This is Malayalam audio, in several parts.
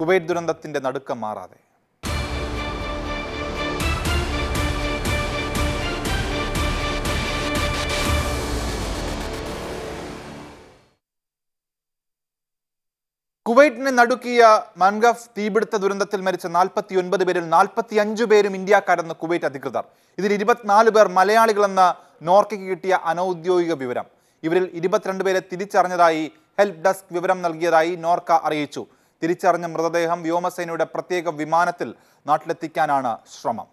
കുവൈറ്റ് ദുരന്തത്തിന്റെ നടുക്കം മാറാതെ കുവൈറ്റിനെ നടുക്കിയ മൻഗഫ് തീപിടുത്ത ദുരന്തത്തിൽ മരിച്ച നാൽപ്പത്തി ഒൻപത് പേരിൽ നാൽപ്പത്തി അഞ്ചു പേരും ഇന്ത്യക്കാരെന്ന് കുവൈറ്റ് അധികൃതർ ഇതിൽ ഇരുപത്തിനാല് പേർ മലയാളികളെന്ന് നോർക്കയ്ക്ക് കിട്ടിയ അനൌദ്യോഗിക വിവരം ഇവരിൽ ഇരുപത്തിരണ്ട് പേരെ തിരിച്ചറിഞ്ഞതായി ഹെൽപ്പ് ഡെസ്ക് വിവരം നൽകിയതായി നോർക്ക അറിയിച്ചു തിരിച്ചറിഞ്ഞ മൃതദേഹം വ്യോമസേനയുടെ പ്രത്യേക വിമാനത്തിൽ നാട്ടിലെത്തിക്കാനാണ് ശ്രമം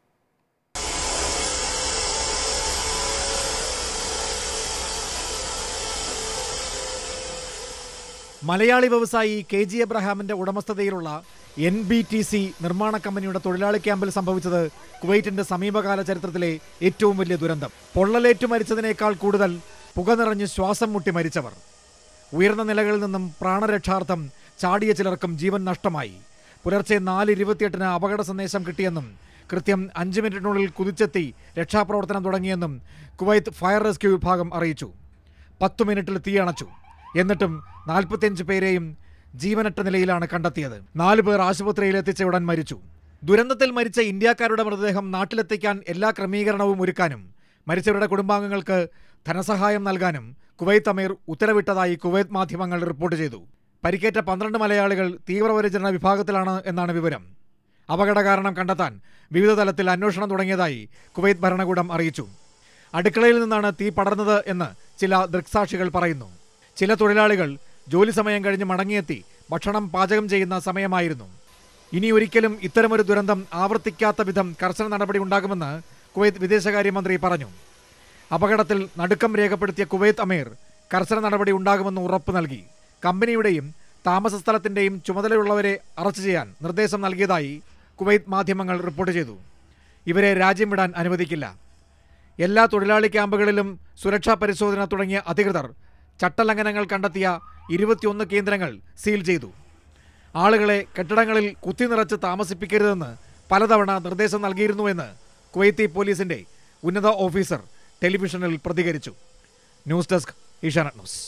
മലയാളി വ്യവസായി കെ ജി എബ്രഹാമിന്റെ ഉടമസ്ഥതയിലുള്ള എൻ ബി ടി സി നിർമ്മാണ കമ്പനിയുടെ തൊഴിലാളി ക്യാമ്പിൽ സംഭവിച്ചത് കുവൈറ്റിന്റെ സമീപകാല ചരിത്രത്തിലെ ഏറ്റവും വലിയ ദുരന്തം പൊള്ളലേറ്റു മരിച്ചതിനേക്കാൾ കൂടുതൽ പുക നിറഞ്ഞ് ശ്വാസം മുട്ടി മരിച്ചവർ ഉയർന്ന നിലകളിൽ നിന്നും പ്രാണരക്ഷാർത്ഥം ചാടിയ ചിലർക്കും ജീവൻ നഷ്ടമായി പുലർച്ചെ നാല് ഇരുപത്തിയെട്ടിന് അപകട സന്ദേശം കിട്ടിയെന്നും കൃത്യം അഞ്ച് മിനിറ്റിനുള്ളിൽ കുതിച്ചെത്തി രക്ഷാപ്രവർത്തനം തുടങ്ങിയെന്നും കുവൈത്ത് ഫയർ റെസ്ക്യൂ വിഭാഗം അറിയിച്ചു പത്തു മിനിറ്റിൽ തീയണച്ചു എന്നിട്ടും നാൽപ്പത്തിയഞ്ച് പേരെയും ജീവനറ്റ നിലയിലാണ് കണ്ടെത്തിയത് നാലു പേർ ആശുപത്രിയിൽ എത്തിച്ച ഉടൻ മരിച്ചു ദുരന്തത്തിൽ മരിച്ച ഇന്ത്യക്കാരുടെ മൃതദേഹം നാട്ടിലെത്തിക്കാൻ എല്ലാ ക്രമീകരണവും ഒരുക്കാനും മരിച്ചവരുടെ കുടുംബാംഗങ്ങൾക്ക് ധനസഹായം നൽകാനും കുവൈത്ത് അമീർ ഉത്തരവിട്ടതായി കുവൈത്ത് മാധ്യമങ്ങൾ റിപ്പോർട്ട് ചെയ്തു പരിക്കേറ്റ പന്ത്രണ്ട് മലയാളികൾ തീവ്രപരിചരണ വിഭാഗത്തിലാണ് എന്നാണ് വിവരം അപകട കാരണം കണ്ടെത്താൻ വിവിധ തലത്തിൽ അന്വേഷണം തുടങ്ങിയതായി കുവൈത്ത് ഭരണകൂടം അറിയിച്ചു അടുക്കളയിൽ നിന്നാണ് തീ പടർന്നത് എന്ന് ചില ദൃക്സാക്ഷികൾ പറയുന്നു ചില തൊഴിലാളികൾ ജോലി സമയം കഴിഞ്ഞ് മടങ്ങിയെത്തി ഭക്ഷണം പാചകം ചെയ്യുന്ന സമയമായിരുന്നു ഇനി ഒരിക്കലും ഇത്തരമൊരു ദുരന്തം ആവർത്തിക്കാത്ത വിധം കർശന നടപടി ഉണ്ടാകുമെന്ന് കുവൈത്ത് വിദേശകാര്യമന്ത്രി പറഞ്ഞു അപകടത്തിൽ നടുക്കം രേഖപ്പെടുത്തിയ കുവൈത്ത് അമീർ കർശന നടപടി ഉണ്ടാകുമെന്ന് ഉറപ്പ് നൽകി കമ്പനിയുടെയും താമസ സ്ഥലത്തിന്റെയും ചുമതലയുള്ളവരെ അറസ്റ്റ് ചെയ്യാൻ നിർദ്ദേശം നൽകിയതായി കുവൈത്ത് മാധ്യമങ്ങൾ റിപ്പോർട്ട് ചെയ്തു ഇവരെ രാജ്യം വിടാൻ അനുവദിക്കില്ല എല്ലാ തൊഴിലാളി ക്യാമ്പുകളിലും സുരക്ഷാ പരിശോധന തുടങ്ങിയ അധികൃതർ ചട്ടലംഘനങ്ങൾ കണ്ടെത്തിയ ഇരുപത്തിയൊന്ന് കേന്ദ്രങ്ങൾ സീൽ ചെയ്തു ആളുകളെ കെട്ടിടങ്ങളിൽ കുത്തിനിറച്ച് താമസിപ്പിക്കരുതെന്ന് പലതവണ നിർദ്ദേശം നൽകിയിരുന്നുവെന്ന് കുവൈത്തി പോലീസിന്റെ ഉന്നത ഓഫീസർ ടെലിവിഷനിൽ പ്രതികരിച്ചു ന്യൂസ് ഡെസ്ക് ഏഷ്യാനെറ്റ് ന്യൂസ്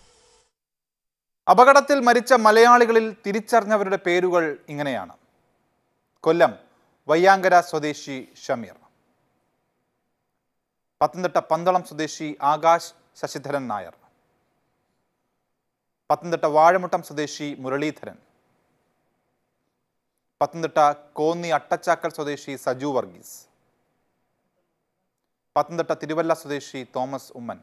അപകടത്തിൽ മരിച്ച മലയാളികളിൽ തിരിച്ചറിഞ്ഞവരുടെ പേരുകൾ ഇങ്ങനെയാണ് കൊല്ലം വയ്യാങ്കര സ്വദേശി ഷമീർ പത്തനംതിട്ട പന്തളം സ്വദേശി ആകാശ് ശശിധരൻ നായർ പത്തനംതിട്ട വാഴമുട്ടം സ്വദേശി മുരളീധരൻ പത്തനംതിട്ട കോന്നി അട്ടച്ചാക്കൽ സ്വദേശി സജു വർഗീസ് പത്തനംതിട്ട തിരുവല്ല സ്വദേശി തോമസ് ഉമ്മൻ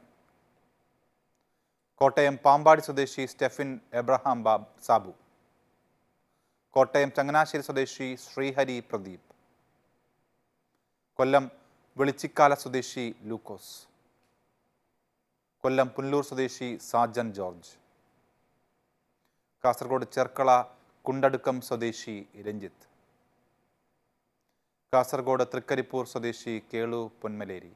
കോട്ടയം പാമ്പാടി സ്വദേശി സ്റ്റെഫിൻ എബ്രഹാം ബാബ് സാബു കോട്ടയം ചങ്ങനാശ്ശേരി സ്വദേശി ശ്രീഹരി പ്രദീപ് കൊല്ലം വെളിച്ചിക്കാല സ്വദേശി ലൂക്കോസ് കൊല്ലം പുല്ലൂർ സ്വദേശി സാജൻ ജോർജ് കാസർഗോഡ് ചെർക്കള കുണ്ടടുക്കം സ്വദേശി രഞ്ജിത്ത് കാസർഗോഡ് തൃക്കരിപ്പൂർ സ്വദേശി കേളു പൊന്മലേരി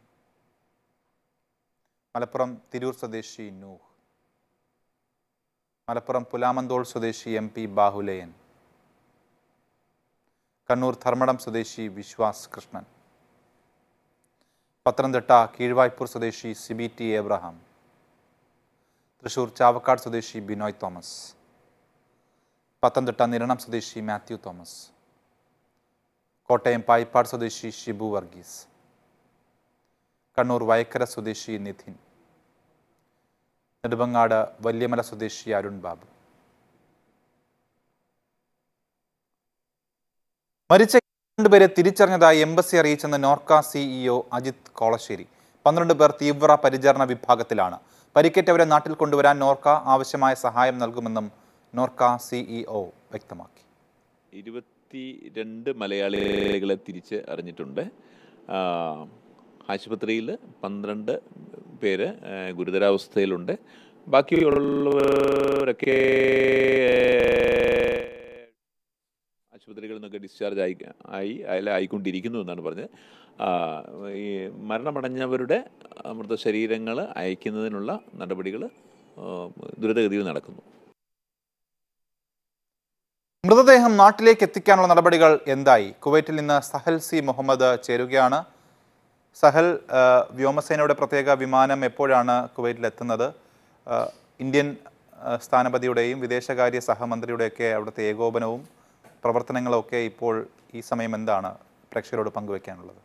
മലപ്പുറം തിരൂർ സ്വദേശി നൂഹ് മലപ്പുറം പുലാമന്തോൾ സ്വദേശി എം പി ബാഹുലയൻ കണ്ണൂർ ധർമ്മടം സ്വദേശി വിശ്വാസ് കൃഷ്ണൻ പത്തനംതിട്ട കീഴ്വായ്പൂർ സ്വദേശി സിബി ടി എബ്രഹാം തൃശൂർ ചാവക്കാട് സ്വദേശി ബിനോയ് തോമസ് പത്തനംതിട്ട നിരണം സ്വദേശി മാത്യു തോമസ് കോട്ടയം പായിപ്പാട് സ്വദേശി ഷിബു വർഗീസ് കണ്ണൂർ വയക്കര സ്വദേശി നിധിൻ നെടുമങ്ങാട് വല്യമല സ്വദേശി അരുൺ ബാബു മരിച്ച രണ്ടുപേരെ തിരിച്ചറിഞ്ഞതായി എംബസി അറിയിച്ചെന്ന് നോർക്ക സിഇഒ അജിത് കോളശ്ശേരി പന്ത്രണ്ട് പേർ തീവ്ര പരിചരണ വിഭാഗത്തിലാണ് പരിക്കേറ്റവരെ നാട്ടിൽ കൊണ്ടുവരാൻ നോർക്ക ആവശ്യമായ സഹായം നൽകുമെന്നും നോർക്ക സിഇഒ വ്യക്തമാക്കി ഇരുപത്തി രണ്ട് മലയാളികളെ തിരിച്ച് അറിഞ്ഞിട്ടുണ്ട് ആ, ആശുപത്രിയിൽ പന്ത്രണ്ട് പേര് ആ, ഗുരുതരാവസ്ഥയിലുണ്ട് ബാക്കിയുള്ളവരൊക്കെ ആശുപത്രികളിൽ നിന്നൊക്കെ ഡിസ്ചാർജ് ആയി ആയി അതിൽ ആയിക്കൊണ്ടിരിക്കുന്നു എന്നാണ് പറഞ്ഞത് ആ, ഈ മരണമടഞ്ഞവരുടെ മൃതശരീരങ്ങൾ അയക്കുന്നതിനുള്ള നടപടികൾ ദ്രുതഗതിയിൽ നടക്കുന്നു മൃതദേഹം നാട്ടിലേക്ക് എത്തിക്കാനുള്ള നടപടികൾ എന്തായി കുവൈറ്റിൽ നിന്ന് സഹൽ സി മുഹമ്മദ് ചേരുകയാണ് സഹൽ ആ, വ്യോമസേനയുടെ പ്രത്യേക വിമാനം എപ്പോഴാണ് കുവൈറ്റിൽ എത്തുന്നത് ആ, ഇന്ത്യൻ ആ, സ്ഥാനപതിയുടെയും വിദേശകാര്യ സഹമന്ത്രിയുടെയൊക്കെ അവിടുത്തെ ഏകോപനവും പ്രവർത്തനങ്ങളൊക്കെ ഇപ്പോൾ ഈ സമയം എന്താണ് പ്രേക്ഷകരോട് പങ്കുവെക്കാനുള്ളത്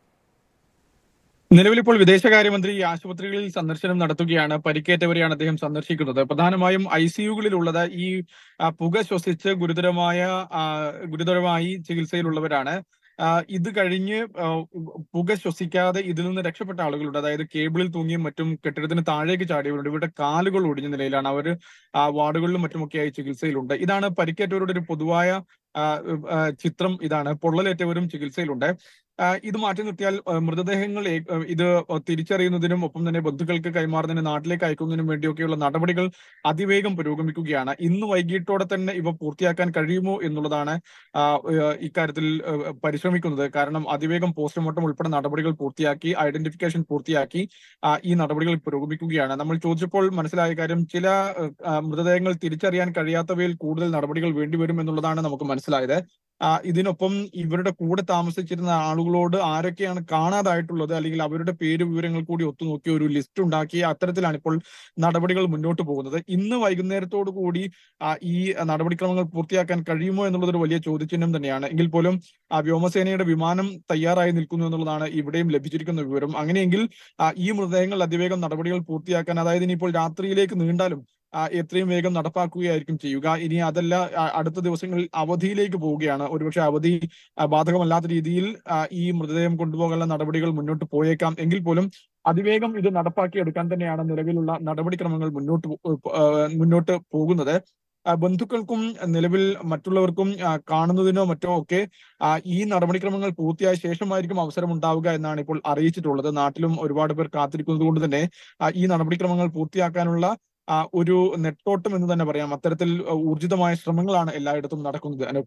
നിലവിലിപ്പോൾ വിദേശകാര്യമന്ത്രി ഈ ആശുപത്രികളിൽ സന്ദർശനം നടത്തുകയാണ് പരിക്കേറ്റവരെയാണ് അദ്ദേഹം സന്ദർശിക്കുന്നത് പ്രധാനമായും ഐ സിയുകളിലുള്ളത് ഈ ആ, പുക ശ്വസിച്ച് ഗുരുതരമായ ആ, ഗുരുതരമായി ചികിത്സയിലുള്ളവരാണ് ആ, ഇത് കഴിഞ്ഞ് ആ, പുക ശ്വസിക്കാതെ ഇതിൽ നിന്ന് രക്ഷപ്പെട്ട ആളുകളുണ്ട് അതായത് കേബിളിൽ തൂങ്ങിയും മറ്റും കെട്ടിടത്തിന് താഴേക്ക് ചാടിയവരുണ്ട് ഇവരുടെ കാലുകൾ ഒടിഞ്ഞ നിലയിലാണ് അവർ വാർഡുകളിലും മറ്റുമൊക്കെയായി ചികിത്സയിലുണ്ട് ഇതാണ് പരിക്കേറ്റവരുടെ ഒരു പൊതുവായ ആ, ആ, ചിത്രം ഇതാണ് പൊള്ളലേറ്റവരും ചികിത്സയിലുണ്ട് ആ, ഇത് മാറ്റി നിർത്തിയാൽ ആ, മൃതദേഹങ്ങൾ ഏ- ആ, ഇത് തിരിച്ചറിയുന്നതിനും ഒപ്പം തന്നെ ബന്ധുക്കൾക്ക് കൈമാറുന്നതിനും നാട്ടിലേക്ക് അയക്കുന്നതിനും വേണ്ടിയൊക്കെയുള്ള നടപടികൾ അതിവേഗം പുരോഗമിക്കുകയാണ് ഇന്ന് വൈകിട്ടോടെ തന്നെ ഇവ പൂർത്തിയാക്കാൻ കഴിയുമോ എന്നുള്ളതാണ് ആ, ഏ, ഇക്കാര്യത്തിൽ ഏ, പരിശ്രമിക്കുന്നത് കാരണം അതിവേഗം പോസ്റ്റ്മോർട്ടം ഉൾപ്പെടെ നടപടികൾ പൂർത്തിയാക്കി ഐഡന്റിഫിക്കേഷൻ പൂർത്തിയാക്കി ആ, ഈ നടപടികൾ പുരോഗമിക്കുകയാണ് നമ്മൾ ചോദിച്ചപ്പോൾ മനസ്സിലായ കാര്യം ചില ഏ, ആ, മൃതദേഹങ്ങൾ തിരിച്ചറിയാൻ കഴിയാത്തവയിൽ കൂടുതൽ നടപടികൾ വേണ്ടിവരും എന്നുള്ളതാണ് നമുക്ക് മനസ്സിലായത് ആ, ഇതിനൊപ്പം ഇവരുടെ കൂടെ താമസിച്ചിരുന്ന ആളുകളോട് ആരൊക്കെയാണ് കാണാതായിട്ടുള്ളത് അല്ലെങ്കിൽ അവരുടെ പേര് വിവരങ്ങൾ കൂടി ഒത്തുനോക്കി ഒരു ലിസ്റ്റ് ഉണ്ടാക്കി അത്തരത്തിലാണ് ഇപ്പോൾ നടപടികൾ മുന്നോട്ട് പോകുന്നത് ഇന്ന് വൈകുന്നേരത്തോടു കൂടി ആ, ഈ നടപടിക്രമങ്ങൾ പൂർത്തിയാക്കാൻ കഴിയുമോ എന്നുള്ളത് ഒരു വലിയ ചോദ്യചിഹ്നം തന്നെയാണ് എങ്കിൽ പോലും ആ, വ്യോമസേനയുടെ വിമാനം തയ്യാറായി നിൽക്കുന്നു എന്നുള്ളതാണ് ഇവിടെയും ലഭിച്ചിരിക്കുന്ന വിവരം അങ്ങനെയെങ്കിൽ ആ, ഈ മൃതദേഹങ്ങൾ അതിവേഗം നടപടികൾ പൂർത്തിയാക്കാൻ അതായത് ഇനിയിപ്പോൾ രാത്രിയിലേക്ക് നീണ്ടാലും ആ, എത്രയും വേഗം നടപ്പാക്കുകയായിരിക്കും ചെയ്യുക ഇനി അതല്ല ആ, അടുത്ത ദിവസങ്ങളിൽ അവധിയിലേക്ക് പോവുകയാണ് ഒരുപക്ഷെ അവധി ആ, ബാധകമല്ലാത്ത രീതിയിൽ ആ, ഈ മൃതദേഹം കൊണ്ടുപോകാനുള്ള നടപടികൾ മുന്നോട്ട് പോയേക്കാം എങ്കിൽ പോലും അതിവേഗം ഇത് നടപ്പാക്കിയെടുക്കാൻ തന്നെയാണ് നിലവിലുള്ള നടപടിക്രമങ്ങൾ മുന്നോട്ട് പോ- ആ, മുന്നോട്ട് പോകുന്നത് ആ, ബന്ധുക്കൾക്കും നിലവിൽ മറ്റുള്ളവർക്കും ആ, കാണുന്നതിനോ മറ്റോ ഒക്കെ ആ, ഈ നടപടിക്രമങ്ങൾ പൂർത്തിയായ ശേഷമായിരിക്കും അവസരം ഉണ്ടാവുക എന്നാണ് ഇപ്പോൾ അറിയിച്ചിട്ടുള്ളത് നാട്ടിലും ഒരുപാട് പേർ കാത്തിരിക്കുന്നത് കൊണ്ട് തന്നെ ആ, ഈ നടപടിക്രമങ്ങൾ പൂർത്തിയാക്കാനുള്ള ആ, ഒരു നെട്ടോട്ടം എന്ന് തന്നെ പറയാം അത്തരത്തിൽ ആ, ഊർജിതമായ ശ്രമങ്ങളാണ് എല്ലായിടത്തും നടക്കുന്നത് അനു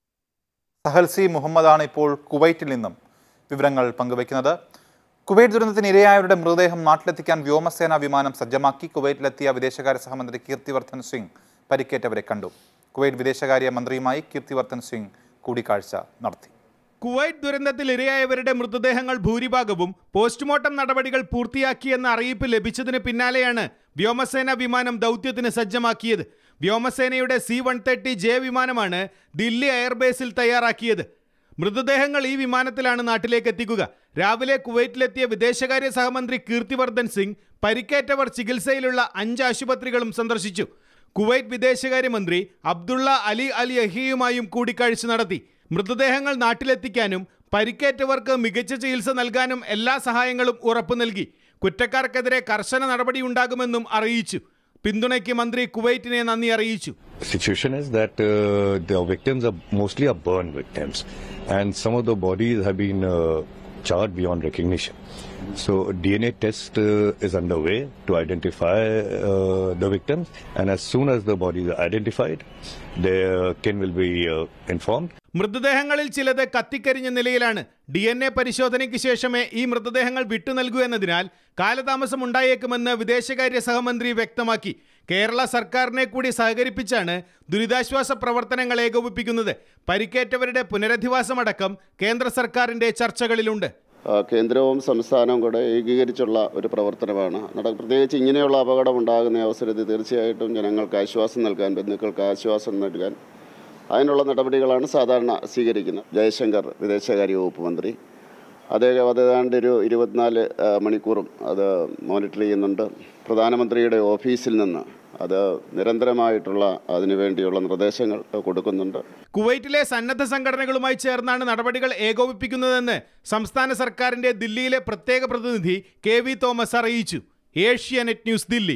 സഹൽ സി മുഹമ്മദാണ് ഇപ്പോൾ കുവൈറ്റിൽ നിന്നും വിവരങ്ങൾ പങ്കുവയ്ക്കുന്നത് കുവൈറ്റ് ദുരന്തത്തിന് ഇരയായവരുടെ മൃതദേഹം നാട്ടിലെത്തിക്കാൻ വ്യോമസേനാ വിമാനം സജ്ജമാക്കി കുവൈറ്റിലെത്തിയ വിദേശകാര്യ സഹമന്ത്രി കീർത്തിവർദ്ധൻ സിംഗ് പരിക്കേറ്റവരെ കണ്ടു കുവൈറ്റ് വിദേശകാര്യ മന്ത്രിയുമായി കീർത്തിവർദ്ധൻ സിംഗ് കൂടിക്കാഴ്ച നടത്തി കുവൈറ്റ് ദുരന്തത്തിൽ ഇരയായവരുടെ മൃതദേഹങ്ങൾ ഭൂരിഭാഗവും പോസ്റ്റ്മോർട്ടം നടപടികൾ പൂർത്തിയാക്കിയെന്ന അറിയിപ്പ് ലഭിച്ചതിന് പിന്നാലെയാണ് വ്യോമസേന വിമാനം ദൗത്യത്തിന് സജ്ജമാക്കിയത് വ്യോമസേനയുടെ സി വൺ തേർട്ടി ജെ വിമാനമാണ് ദില്ലി എയർബേസിൽ തയ്യാറാക്കിയത് മൃതദേഹങ്ങൾ ഈ വിമാനത്തിലാണ് നാട്ടിലേക്ക് എത്തിക്കുക രാവിലെ കുവൈറ്റിലെത്തിയ വിദേശകാര്യ സഹമന്ത്രി കീർത്തിവർദ്ധൻ സിംഗ് പരിക്കേറ്റവർ ചികിത്സയിലുള്ള അഞ്ച് ആശുപത്രികളും സന്ദർശിച്ചു കുവൈറ്റ് വിദേശകാര്യമന്ത്രി അബ്ദുള്ള അലി അലി അഹിയുമായും കൂടിക്കാഴ്ച നടത്തി മൃതദേഹങ്ങൾ നാട്ടിലെത്തിക്കാനും പരിക്കേറ്റവർക്ക് മികച്ച ചികിത്സ നൽകാനും എല്ലാ സഹായങ്ങളും ഉറപ്പു നൽകി കുറ്റക്കാർക്കെതിരെ കർശന നടപടിയുണ്ടാകുമെന്നും അറിയിച്ചു പിന്തുണയ്ക്ക് മന്ത്രി കുവൈറ്റിനെ നന്ദി അറിയിച്ചു situation is that uh, the victims are mostly are burn victims, and some of the bodies have been uh, charred beyond recognition. So DNA test uh, is underway to identify uh, the victims, and as soon as the bodies are identified, their kin will be uh, informed. മൃതദേഹങ്ങളിൽ ചിലത് കത്തിക്കരിഞ്ഞ നിലയിലാണ് ഡി എൻ എ പരിശോധനയ്ക്ക് ശേഷമേ ഈ മൃതദേഹങ്ങൾ വിട്ടു നൽകൂ എന്നതിനാൽ കാലതാമസം ഉണ്ടായേക്കുമെന്ന് വിദേശകാര്യ സഹമന്ത്രി വ്യക്തമാക്കി കേരള സർക്കാരിനെ കൂടി സഹകരിപ്പിച്ചാണ് ദുരിതാശ്വാസ പ്രവർത്തനങ്ങൾ ഏകോപിപ്പിക്കുന്നത് പരിക്കേറ്റവരുടെ പുനരധിവാസമടക്കം കേന്ദ്ര സർക്കാരിന്റെ ചർച്ചകളിലുണ്ട് ആ, കേന്ദ്രവും സംസ്ഥാനവും കൂടെ ഏകീകരിച്ചുള്ള ഒരു പ്രവർത്തനമാണ് നട പ്രത്യേകിച്ച് ഇങ്ങനെയുള്ള അപകടം ഉണ്ടാകുന്ന അവസരത്തിൽ തീർച്ചയായിട്ടും ജനങ്ങൾക്ക് ആശ്വാസം നൽകാൻ ബന്ധുക്കൾക്ക് ആശ്വാസം നൽകാൻ അതിനുള്ള നടപടികളാണ് സാധാരണ സ്വീകരിക്കുന്നത് ജയശങ്കർ വിദേശകാര്യ വകുപ്പ് മന്ത്രി അദ്ദേഹം അത് ഏതാണ്ട് ഒരു ഇരുപത്തിനാല് ആ, മണിക്കൂറും അത് മോണിറ്റർ ചെയ്യുന്നുണ്ട് പ്രധാനമന്ത്രിയുടെ ഓഫീസിൽ നിന്ന് അത് നിരന്തരമായിട്ടുള്ള അതിനുവേണ്ടിയുള്ള നിർദ്ദേശങ്ങൾ കൊടുക്കുന്നുണ്ട് കുവൈറ്റിലെ സന്നദ്ധ സംഘടനകളുമായി ചേർന്നാണ് നടപടികൾ ഏകോപിപ്പിക്കുന്നതെന്ന് സംസ്ഥാന സർക്കാരിന്റെ ദില്ലിയിലെ പ്രത്യേക പ്രതിനിധി കെ വി തോമസ് അറിയിച്ചു ഏഷ്യാനെറ്റ് ന്യൂസ് ദില്ലി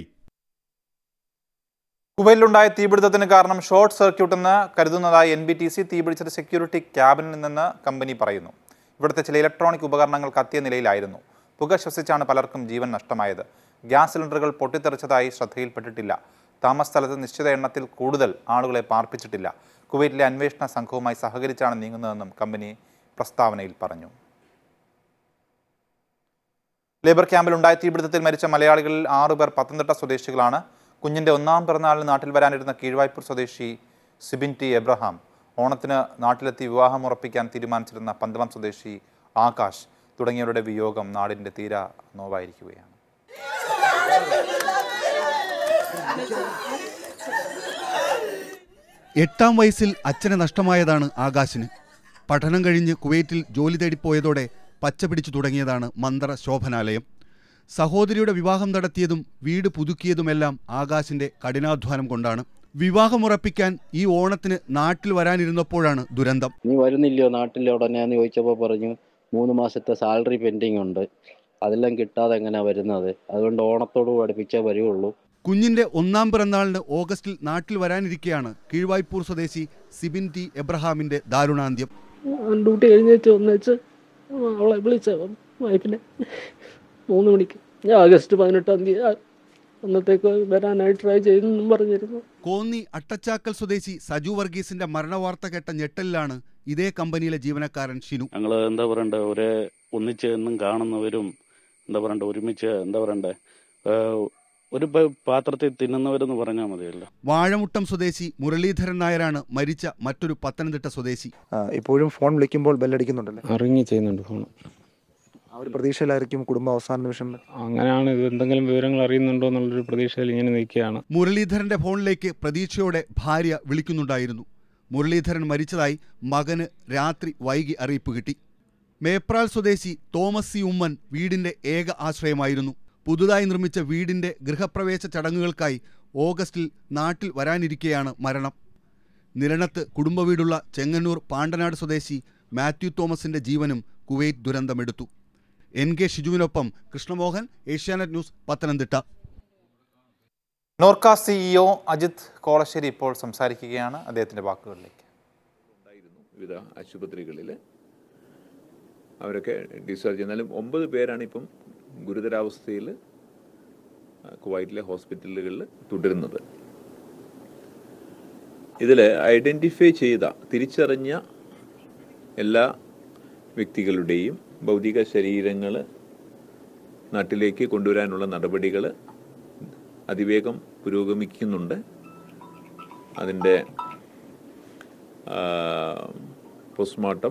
കുവൈറ്റിലുണ്ടായ തീപിടുത്തത്തിന് കാരണം ഷോർട്ട് സർക്യൂട്ട് എന്ന് കരുതുന്നതായി എൻ ബി ടി സി തീപിടിച്ചത് സെക്യൂരിറ്റി ക്യാബിനിൽ നിന്ന് കമ്പനി പറയുന്നു ഇവിടുത്തെ ചില ഇലക്ട്രോണിക് ഉപകരണങ്ങൾ കത്തിയ നിലയിലായിരുന്നു പുക ശ്വസിച്ചാണ് പലർക്കും ജീവൻ നഷ്ടമായത് ഗ്യാസ് സിലിണ്ടറുകൾ പൊട്ടിത്തെറിച്ചതായി ശ്രദ്ധയിൽപ്പെട്ടിട്ടില്ല താമസ സ്ഥലത്ത് നിശ്ചിത എണ്ണത്തിൽ കൂടുതൽ ആളുകളെ പാർപ്പിച്ചിട്ടില്ല കുവൈറ്റിലെ അന്വേഷണ സംഘവുമായി സഹകരിച്ചാണ് നീങ്ങുന്നതെന്നും കമ്പനി പ്രസ്താവനയിൽ പറഞ്ഞു ലേബർ ക്യാമ്പിലുണ്ടായ തീപിടുത്തത്തിൽ മരിച്ച മലയാളികളിൽ ആറുപേർ പത്തനംതിട്ട സ്വദേശികളാണ് കുഞ്ഞിൻ്റെ ഒന്നാം പിറന്നാളിന് നാട്ടിൽ വരാനിരുന്ന കീഴ്വായ്പൂർ സ്വദേശി സിബിൻ ടി എബ്രഹാം ഓണത്തിന് നാട്ടിലെത്തി വിവാഹം ഉറപ്പിക്കാൻ തീരുമാനിച്ചിരുന്ന പന്തളം സ്വദേശി ആകാശ് തുടങ്ങിയവരുടെ വിയോഗം നാടിൻ്റെ തീരാ നോവായിരിക്കുകയാണ് എട്ടാം വയസ്സിൽ അച്ഛനെ നഷ്ടമായതാണ് ആകാശിന് പഠനം കഴിഞ്ഞ് കുവൈറ്റിൽ ജോലി തേടിപ്പോയതോടെ പച്ച പിടിച്ചു തുടങ്ങിയതാണ് മന്ത്ര ശോഭനാലയം സഹോദരിയുടെ വിവാഹം നടത്തിയതും വീട് പുതുക്കിയതുമെല്ലാം ആകാശിന്റെ കഠിനാധ്വാനം കൊണ്ടാണ് വിവാഹമുറപ്പിക്കാൻ ഈ ഓണത്തിന് നാട്ടിൽ വരാനിരുന്നപ്പോഴാണ് ദുരന്തം നീ വരുന്നില്ലയോ നാട്ടിൽ ഉടനെ എന്ന് ചോദിച്ചപ്പോൾ പറഞ്ഞു മൂന്ന് മാസത്തെ സാലറി പെൻഡിങ് ഉണ്ട് അതെല്ലാം കിട്ടാതെ എങ്ങനെയാ വരുന്നത് അതുകൊണ്ട് ഓണത്തോട് പഠിപ്പിച്ചേ വരുള്ളൂ കുഞ്ഞിന്റെ ഒന്നാം പിറന്നാളിന് ഓഗസ്റ്റിൽ നാട്ടിൽ വരാനിരിക്കെയാണ് കീഴ്വായ്പൂർ സ്വദേശി സിബിൻ ടി എബ്രഹാമിന്റെ ദാരുണാന്ത്യം ഡ്യൂട്ടി കഴിഞ്ഞേച്ച് വന്നേച്ച് അവളെ വിളിച്ച വൈഫിനെ മൂന്ന് മണിക്ക് ഞാൻ ആഗസ്റ്റ് പതിനെട്ടാം തീയതി ആ, അന്നത്തേക്ക് വരാനായിട്ട് ട്രൈ ചെയ്തെന്നും പറഞ്ഞിരുന്നു കോന്നി അട്ടച്ചാക്കൽ സ്വദേശി സജു വർഗീസിന്റെ മരണവാർത്ത കേട്ട ഞെട്ടലിലാണ് ഇതേ കമ്പനിയിലെ ജീവനക്കാരൻ ഷിനു ഞങ്ങൾ എന്താ പറയണ്ടേ ഒരേ ഒന്നിച്ച് എന്നും കാണുന്നവരും എന്താ പറയണ്ടേ ഒരുമിച്ച് എന്താ പറയണ്ടേ ഏഹ് ഒരു പ- പാത്രത്തിൽ തിന്നുന്നവരെന്ന് പറഞ്ഞാൽ മതിയല്ലോ വാഴമുട്ടം സ്വദേശി മുരളീധരൻ നായരാണ് മരിച്ച മറ്റൊരു പത്തനംതിട്ട സ്വദേശി ഇപ്പോഴും ഫോൺ വിളിക്കുമ്പോൾ ബെല്ലടിക്കുന്നുണ്ടല്ലേ അറിഞ്ഞ് ചെയ്യുന്നുണ്ട് ഫോൺ ആ ഒരു പ്രതീക്ഷയിലായിരിക്കും കുടുംബം അവസാന നിമിഷം അങ്ങനെയാണ് ഇത് എന്തെങ്കിലും വിവരങ്ങൾ അറിയുന്നുണ്ടോ എന്നുള്ളൊരു പ്രതീക്ഷയിൽ ഇങ്ങനെ നിൽക്കുകയാണ് മുരളീധരന്റെ ഫോണിലേക്ക് പ്രതീക്ഷയോടെ ഭാര്യ വിളിക്കുന്നുണ്ടായിരുന്നു മുരളീധരൻ മരിച്ചതായി മകന് രാത്രി വൈകി അറിയിപ്പ് കിട്ടി മേപ്രാൽ സ്വദേശി തോമസ് സി ഉമ്മൻ വീടിന്റെ ഏക ആശ്രയമായിരുന്നു പുതുതായി നിർമ്മിച്ച വീടിന്റെ ഗൃഹപ്രവേശ ചടങ്ങുകൾക്കായി ഓഗസ്റ്റിൽ നാട്ടിൽ വരാനിരിക്കെയാണ് മരണം നിരണത്ത് കുടുംബവീടുള്ള ചെങ്ങന്നൂർ പാണ്ടനാട് സ്വദേശി മാത്യു തോമസിന്റെ ജീവനും കുവൈറ്റ് ദുരന്തമെടുത്തു എൻ കെ ഷിജുവിനൊപ്പം കൃഷ്ണമോഹൻ ഏഷ്യാനെറ്റ് ന്യൂസ് പത്തനംതിട്ട നോർക്ക സിഇഒ അജിത് കോളശ്ശേരി ഇപ്പോൾ സംസാരിക്കുകയാണ് അദ്ദേഹത്തിന്റെ വാക്കുകളിലേക്ക് വിവിധ ആശുപത്രികളിൽ അവരൊക്കെ ഡിസ്ചാർജ് എന്നാലും ഒമ്പത് പേരാണ് ഇപ്പം ഗുരുതരാവസ്ഥയിൽ കുവൈറ്റിലെ ഹോസ്പിറ്റലുകളിൽ തുടരുന്നത് ഇതിൽ ഐഡൻറ്റിഫൈ ചെയ്ത തിരിച്ചറിഞ്ഞ എല്ലാ വ്യക്തികളുടെയും ഭൗതിക ശരീരങ്ങൾ നാട്ടിലേക്ക് കൊണ്ടുവരാനുള്ള നടപടികൾ അതിവേഗം പുരോഗമിക്കുന്നുണ്ട് അതിൻ്റെ പോസ്റ്റ്മോർട്ടം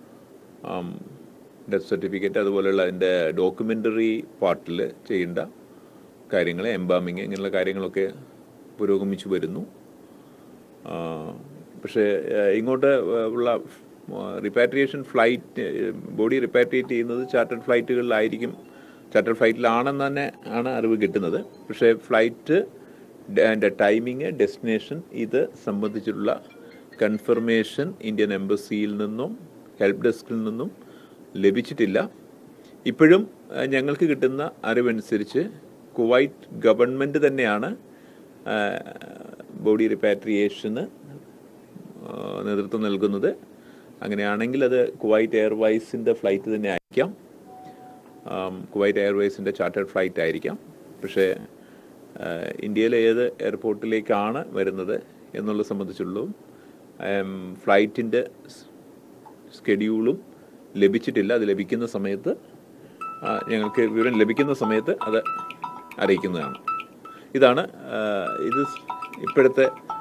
ഡെത്ത് സർട്ടിഫിക്കറ്റ് അതുപോലെയുള്ള അതിൻ്റെ ഡോക്യുമെൻ്ററി പാർട്ടിൽ ചെയ്യേണ്ട കാര്യങ്ങൾ എംബാമിങ് ഇങ്ങനെയുള്ള കാര്യങ്ങളൊക്കെ പുരോഗമിച്ചു വരുന്നു ആ, പക്ഷേ ആ, ഇങ്ങോട്ട് ഉള്ള റിപ്പാട്രിയേഷൻ ഫ്ലൈറ്റ് ബോഡി റിപ്പാട്രിയേറ്റ് ചെയ്യുന്നത് ചാർട്ടേഡ് ഫ്ലൈറ്റുകളിലായിരിക്കും ചാർട്ടേഡ് ഫ്ലൈറ്റിലാണെന്ന് തന്നെ ആണ് അറിവ് കിട്ടുന്നത് പക്ഷേ ഫ്ലൈറ്റ് അതിൻ്റെ ടൈമിങ് ഡെസ്റ്റിനേഷൻ ഇത് സംബന്ധിച്ചിട്ടുള്ള കൺഫർമേഷൻ ഇന്ത്യൻ എംബസിയിൽ നിന്നും ഹെൽപ്പ് ഡെസ്കിൽ നിന്നും ലഭിച്ചിട്ടില്ല ഇപ്പോഴും ആ, ഞങ്ങൾക്ക് കിട്ടുന്ന അറിവനുസരിച്ച് കുവൈറ്റ് ഗവൺമെൻറ് തന്നെയാണ് ആ, ബോഡി റിപ്പാട്രിയേഷന് ആ, നേതൃത്വം നൽകുന്നത് അങ്ങനെയാണെങ്കിൽ അത് കുവൈറ്റ് എയർവൈസിൻ്റെ ഫ്ലൈറ്റ് തന്നെ ആയിരിക്കാം ആം, കുവൈറ്റ് എയർവേസിൻ്റെ ചാർട്ടേഡ് ഫ്ലൈറ്റ് ആയിരിക്കാം പക്ഷേ ആ, ഇന്ത്യയിലെ ഏത് എയർപോർട്ടിലേക്കാണ് വരുന്നത് എന്നുള്ളത് സംബന്ധിച്ചുള്ളതും ഫ്ലൈറ്റിൻ്റെ സ്കെഡ്യൂളും ലഭിച്ചിട്ടില്ല അത് ലഭിക്കുന്ന സമയത്ത് ആ, ഞങ്ങൾക്ക് വിവരം ലഭിക്കുന്ന സമയത്ത് അത് അറിയിക്കുന്നതാണ് ഇതാണ് ആ, ഇത് ഇപ്പോഴത്തെ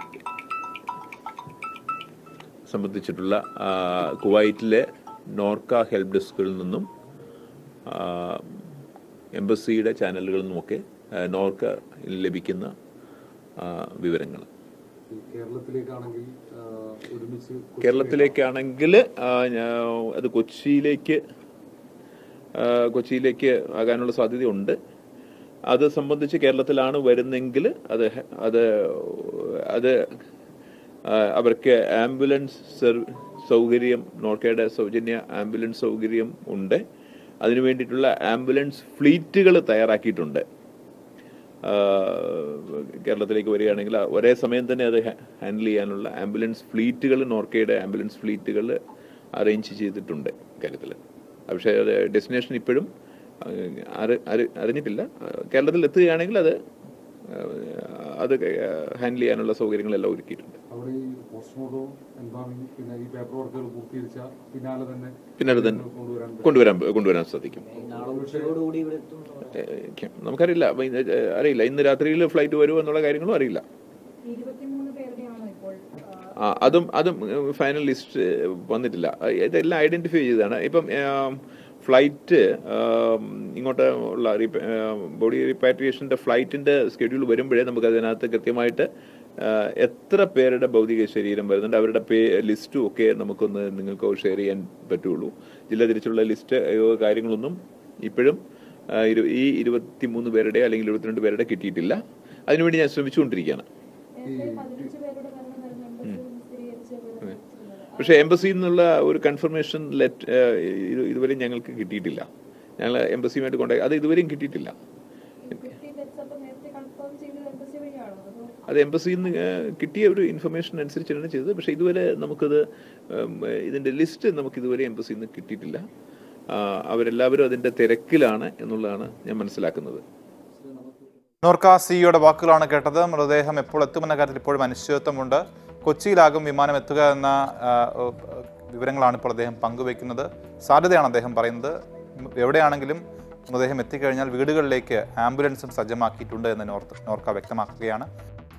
സംബന്ധിച്ചിട്ടുള്ള ആ, കുവൈറ്റിലെ നോർക്ക ഹെൽപ്പ് ഡെസ്കുകളിൽ നിന്നും ആ, എംബസിയുടെ ചാനലുകളിൽ നിന്നുമൊക്കെ ആ, നോർക്ക ലഭിക്കുന്ന വിവരങ്ങൾ കേരളത്തിലേക്കാണെങ്കിൽ ആ, ഒരുമിച്ച് കേരളത്തിലേക്കാണെങ്കിൽ ആ, ഞാ- അത് കൊച്ചിയിലേക്ക് ആ, കൊച്ചിയിലേക്ക് ആകാനുള്ള സാധ്യതയുണ്ട് അത് സംബന്ധിച്ച് കേരളത്തിലാണ് വരുന്നെങ്കിൽ അത് ഹെ- അത് അത് ആ, അവർക്ക് ആംബുലൻസ് സർവ- സൗകര്യം നോർക്കയുടെ സൗജന്യ ആംബുലൻസ് സൗകര്യം ഉണ്ട് അതിനു വേണ്ടിയിട്ടുള്ള ആംബുലൻസ് ഫ്ലീറ്റുകൾ തയ്യാറാക്കിയിട്ടുണ്ട് ആ, കേരളത്തിലേക്ക് വരികയാണെങ്കിൽ ആ ഒരേ സമയം തന്നെ അത് ഹാ- ഹാൻഡിൽ ചെയ്യാനുള്ള ആംബുലൻസ് ഫ്ലീറ്റുകൾ നോർക്കയുടെ ആംബുലൻസ് ഫ്ലീറ്റുകൾ അറേഞ്ച് ചെയ്തിട്ടുണ്ട് കാര്യത്തിൽ പക്ഷേ അത് ഡെസ്റ്റിനേഷൻ ഇപ്പോഴും ആ, അറി- അറി- അറിഞ്ഞിട്ടില്ല ആ, കേരളത്തിൽ എത്തുകയാണെങ്കിൽ അത് ആ, അത് ഹാൻഡിൽ ചെയ്യാനുള്ള സൗകര്യങ്ങളെല്ലാം ഒരുക്കിയിട്ടുണ്ട് അവിടെ ഈ പോസ്റ്റ്മോർട്ടവും എംബാമിങ് പിന്നെ ഈ പേപ്പർ വർക്കുകൾ പൂർത്തീകരിച്ച പിന്നാലെ തന്നെ പിന്നെ അത് തന്നെ കൊണ്ടുവരാൻ കൊണ്ടുവരാൻ കൊണ്ടുവരാൻ സാധിക്കും ഉച്ചയോടുകൂടി ഇവിടെ എത്തും ഏഹ് നമുക്കറിയില്ല അപ്പൊ ഇത് ഏഹ് അറിയില്ല ഇന്ന് രാത്രിയിൽ ഫ്ലൈറ്റ് വരുമോ എന്നുള്ള കാര്യങ്ങളും അറിയില്ല ആ അതും അതും ഫൈനൽ ലിസ്റ്റ് വന്നിട്ടില്ല ഇതെല്ലാം ഐഡന്റിഫൈ ചെയ്തതാണ് ഇപ്പം ഫ്ലൈറ്റ് ഇങ്ങോട്ട് ഉള്ള ബോഡി റിപ്പാട്രിയേഷൻ്റെ ഫ്ലൈറ്റിൻ്റെ സ്കെഡ്യൂൾ വരുമ്പോഴേ നമുക്ക് അതിനകത്ത് കൃത്യമായിട്ട് ആ, എത്ര പേരുടെ ഭൗതിക ശരീരം വരുന്നുണ്ട് അവരുടെ പേ ലിസ്റ്റും ഒക്കെ നമുക്കൊന്ന് നിങ്ങൾക്ക് ഷെയർ ചെയ്യാൻ പറ്റുള്ളൂ ജില്ല തിരിച്ചുള്ള ലിസ്റ്റ് അയ്യോ കാര്യങ്ങളൊന്നും ഇപ്പോഴും ആ, ഇരു- ഈ ഇരുപത്തി മൂന്ന് പേരുടെ അല്ലെങ്കിൽ ഇരുപത്തിരണ്ട് പേരുടെ കിട്ടിയിട്ടില്ല അതിനുവേണ്ടി ഞാൻ ശ്രമിച്ചുകൊണ്ടിരിക്കുകയാണ് പക്ഷേ എംബസിയിൽ നിന്നുള്ള ഒരു കൺഫർമേഷൻ ലെറ്റ് ഇതുവരെ ഞങ്ങൾക്ക് കിട്ടിയിട്ടില്ല ഞങ്ങൾ എംബസിയുമായിട്ട് കോൺടാക്ട് അത് ഇതുവരെയും കിട്ടിയിട്ടില്ല അത് എംബസിയിൽ നിന്ന് ഏഹ്, കിട്ടിയ ഒരു ഇൻഫർമേഷൻ അനുസരിച്ചാണ് ചെയ്തത് പക്ഷേ ഇതുവരെ നമുക്കത് ഉം, ഇതിന്റെ ലിസ്റ്റ് നമുക്ക് ഇതുവരെ എംബസിയിൽ നിന്ന് കിട്ടിയിട്ടില്ല ആ, അവരെല്ലാവരും അതിന്റെ തിരക്കിലാണ് എന്നുള്ളതാണ് ഞാൻ മനസ്സിലാക്കുന്നത് നോർക്ക സിഇയുടെ വാക്കുകളാണ് കേട്ടത് മൃതദേഹം എപ്പോൾ എത്തുമെന്ന കാര്യത്തിൽ ഇപ്പോഴും അനിശ്ചിതത്വമുണ്ട് കൊച്ചിയിലാകും വിമാനം എത്തുക എന്ന ആ, ഏഹ്, വിവരങ്ങളാണ് ഇപ്പോൾ അദ്ദേഹം പങ്കുവയ്ക്കുന്നത് സാധ്യതയാണ് അദ്ദേഹം പറയുന്നത് എവിടെയാണെങ്കിലും മൃതദേഹം എത്തിക്കഴിഞ്ഞാൽ വീടുകളിലേക്ക് ആംബുലൻസും സജ്ജമാക്കിയിട്ടുണ്ട് എന്ന് നോർത്ത് നോർക്ക വ്യക്തമാക്കുകയാണ്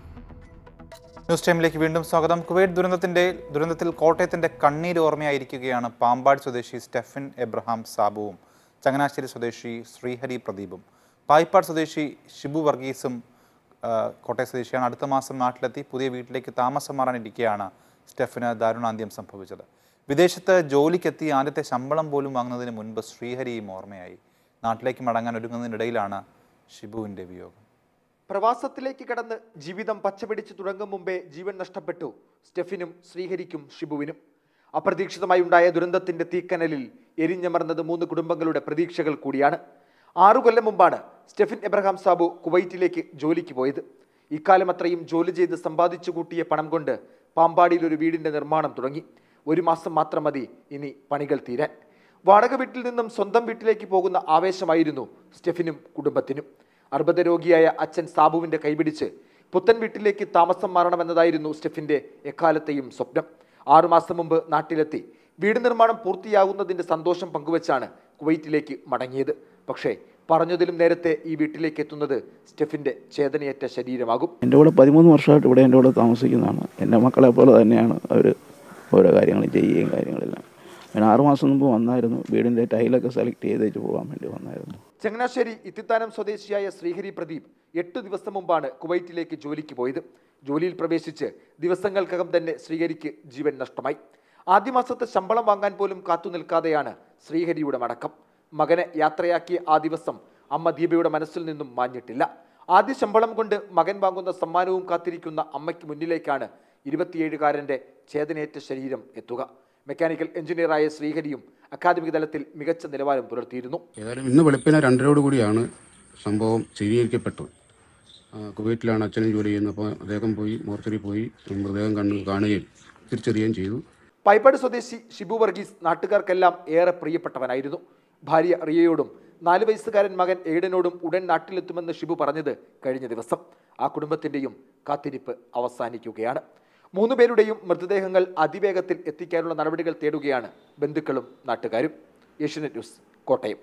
ന്യൂസ് ടൈമിലേക്ക് വീണ്ടും സ്വാഗതം കുവൈറ്റ് ദുരന്തത്തിന്റെ ദുരന്തത്തിൽ കോട്ടയത്തിന്റെ കണ്ണീര് ഓർമ്മയായിരിക്കുകയാണ് പാമ്പാട് സ്വദേശി സ്റ്റെഫിൻ എബ്രഹാം സാബുവും ചങ്ങനാശ്ശേരി സ്വദേശി ശ്രീഹരി പ്രദീപും പായിപ്പാട് സ്വദേശി ഷിബു വർഗീസും ആ, കോട്ടയം സ്വദേശിയാണ് അടുത്ത മാസം നാട്ടിലെത്തി പുതിയ വീട്ടിലേക്ക് താമസം മാറാനിരിക്കെയാണ് സ്റ്റെഫിന് ദാരുണാന്ത്യം സംഭവിച്ചത് വിദേശത്ത് ജോലിക്കെത്തി ആദ്യത്തെ ശമ്പളം പോലും വാങ്ങുന്നതിന് മുൻപ് ശ്രീഹരിയും ഓർമ്മയായി നാട്ടിലേക്ക് മടങ്ങാൻ ഒരുങ്ങുന്നതിനിടയിലാണ് ഷിബുവിൻ്റെ വിയോഗം പ്രവാസത്തിലേക്ക് കടന്ന് ജീവിതം പച്ചപിടിച്ച് തുടങ്ങും മുമ്പേ ജീവൻ നഷ്ടപ്പെട്ടു സ്റ്റെഫിനും ശ്രീഹരിക്കും ഷിബുവിനും അപ്രതീക്ഷിതമായി ഉണ്ടായ ദുരന്തത്തിന്റെ തീക്കനലിൽ എരിഞ്ഞമർന്നത് മൂന്ന് കുടുംബങ്ങളുടെ പ്രതീക്ഷകൾ കൂടിയാണ് ആറു കൊല്ലം മുമ്പാണ് സ്റ്റെഫിൻ എബ്രഹാം സാബു കുവൈറ്റിലേക്ക് ജോലിക്ക് പോയത് ഇക്കാലം അത്രയും ജോലി ചെയ്ത് സമ്പാദിച്ചു കൂട്ടിയ പണം കൊണ്ട് പാമ്പാടിയിൽ ഒരു വീടിന്റെ നിർമ്മാണം തുടങ്ങി ഒരു മാസം മാത്രം മതി ഇനി പണികൾ തീരാൻ വാടക വീട്ടിൽ നിന്നും സ്വന്തം വീട്ടിലേക്ക് പോകുന്ന ആവേശമായിരുന്നു സ്റ്റെഫിനും കുടുംബത്തിനും അർബുദ രോഗിയായ അച്ഛൻ സാബുവിന്റെ കൈപിടിച്ച് പുത്തൻ വീട്ടിലേക്ക് താമസം മാറണമെന്നതായിരുന്നു സ്റ്റെഫിന്റെ എക്കാലത്തെയും സ്വപ്നം ആറുമാസം മുമ്പ് നാട്ടിലെത്തി വീട് നിർമ്മാണം പൂർത്തിയാകുന്നതിന്റെ സന്തോഷം പങ്കുവച്ചാണ് കുവൈറ്റിലേക്ക് മടങ്ങിയത് പക്ഷേ പറഞ്ഞതിലും നേരത്തെ ഈ വീട്ടിലേക്ക് എത്തുന്നത് സ്റ്റെഫിന്റെ ചേതനയേറ്റ ശരീരമാകും എൻ്റെ കൂടെ പതിമൂന്ന് വർഷമായിട്ട് ഇവിടെ എൻ്റെ കൂടെ താമസിക്കുന്നതാണ് എൻ്റെ മക്കളെ പോലെ തന്നെയാണ് അവർ ഓരോ കാര്യങ്ങളും ചെയ്യുകയും കാര്യങ്ങളെല്ലാം ഞാൻ ആറുമാസം മുമ്പ് വന്നായിരുന്നു വീടിൻ്റെ ടൈലൊക്കെ സെലക്ട് ചെയ്തേച്ച് പോകാൻ വേണ്ടി വന്നായിരുന്നു ചങ്ങനാശ്ശേരി ഇത്തിത്താനം സ്വദേശിയായ ശ്രീഹരി പ്രദീപ് എട്ടു ദിവസം മുമ്പാണ് കുവൈറ്റിലേക്ക് ജോലിക്ക് പോയത് ജോലിയിൽ പ്രവേശിച്ച് ദിവസങ്ങൾക്കകം തന്നെ ശ്രീഹരിക്ക് ജീവൻ നഷ്ടമായി ആദ്യ മാസത്തെ ശമ്പളം വാങ്ങാൻ പോലും കാത്തു നിൽക്കാതെയാണ് ശ്രീഹരിയുടെ മടക്കം മകനെ യാത്രയാക്കിയ ആ ദിവസം അമ്മ ദീപയുടെ മനസ്സിൽ നിന്നും മാഞ്ഞിട്ടില്ല ആദ്യ ശമ്പളം കൊണ്ട് മകൻ വാങ്ങുന്ന സമ്മാനവും കാത്തിരിക്കുന്ന അമ്മയ്ക്ക് മുന്നിലേക്കാണ് ഇരുപത്തിയേഴുകാരൻ്റെ ചേതനയേറ്റ ശരീരം എത്തുക മെക്കാനിക്കൽ എഞ്ചിനീയറായ ശ്രീഹരിയും അക്കാദമിക തലത്തിൽ മികച്ച നിലവാരം പുലർത്തിയിരുന്നു ഏതായാലും ഇന്ന് വെളുപ്പിനെ രണ്ടരയോട് കൂടിയാണ് സംഭവം സ്ഥിരീകരിക്കപ്പെട്ടത് ആ, കുവൈറ്റിലാണ് അച്ഛനും ജോലി ചെയ്യുന്നത് അപ്പോൾ അദ്ദേഹം പോയി മോർച്ചറി പോയി മൃതദേഹം കണ്ണ് കാണുകയും തിരിച്ചറിയുകയും ചെയ്തു പൈപ്പാട് സ്വദേശി ഷിബു വർഗീസ് നാട്ടുകാർക്കെല്ലാം ഏറെ പ്രിയപ്പെട്ടവനായിരുന്നു ഭാര്യ റിയയോടും നാല് വയസ്സുകാരൻ മകൻ എയ്ഡനോടും ഉടൻ നാട്ടിലെത്തുമെന്ന് ഷിബു പറഞ്ഞത് കഴിഞ്ഞ ദിവസം ആ കുടുംബത്തിന്റെയും കാത്തിരിപ്പ് അവസാനിക്കുകയാണ് മൂന്ന് പേരുടെയും മൃതദേഹങ്ങൾ അതിവേഗത്തിൽ എത്തിക്കാനുള്ള നടപടികൾ തേടുകയാണ് ബന്ധുക്കളും നാട്ടുകാരും ഏഷ്യനെറ്റ് ന്യൂസ് കോട്ടയം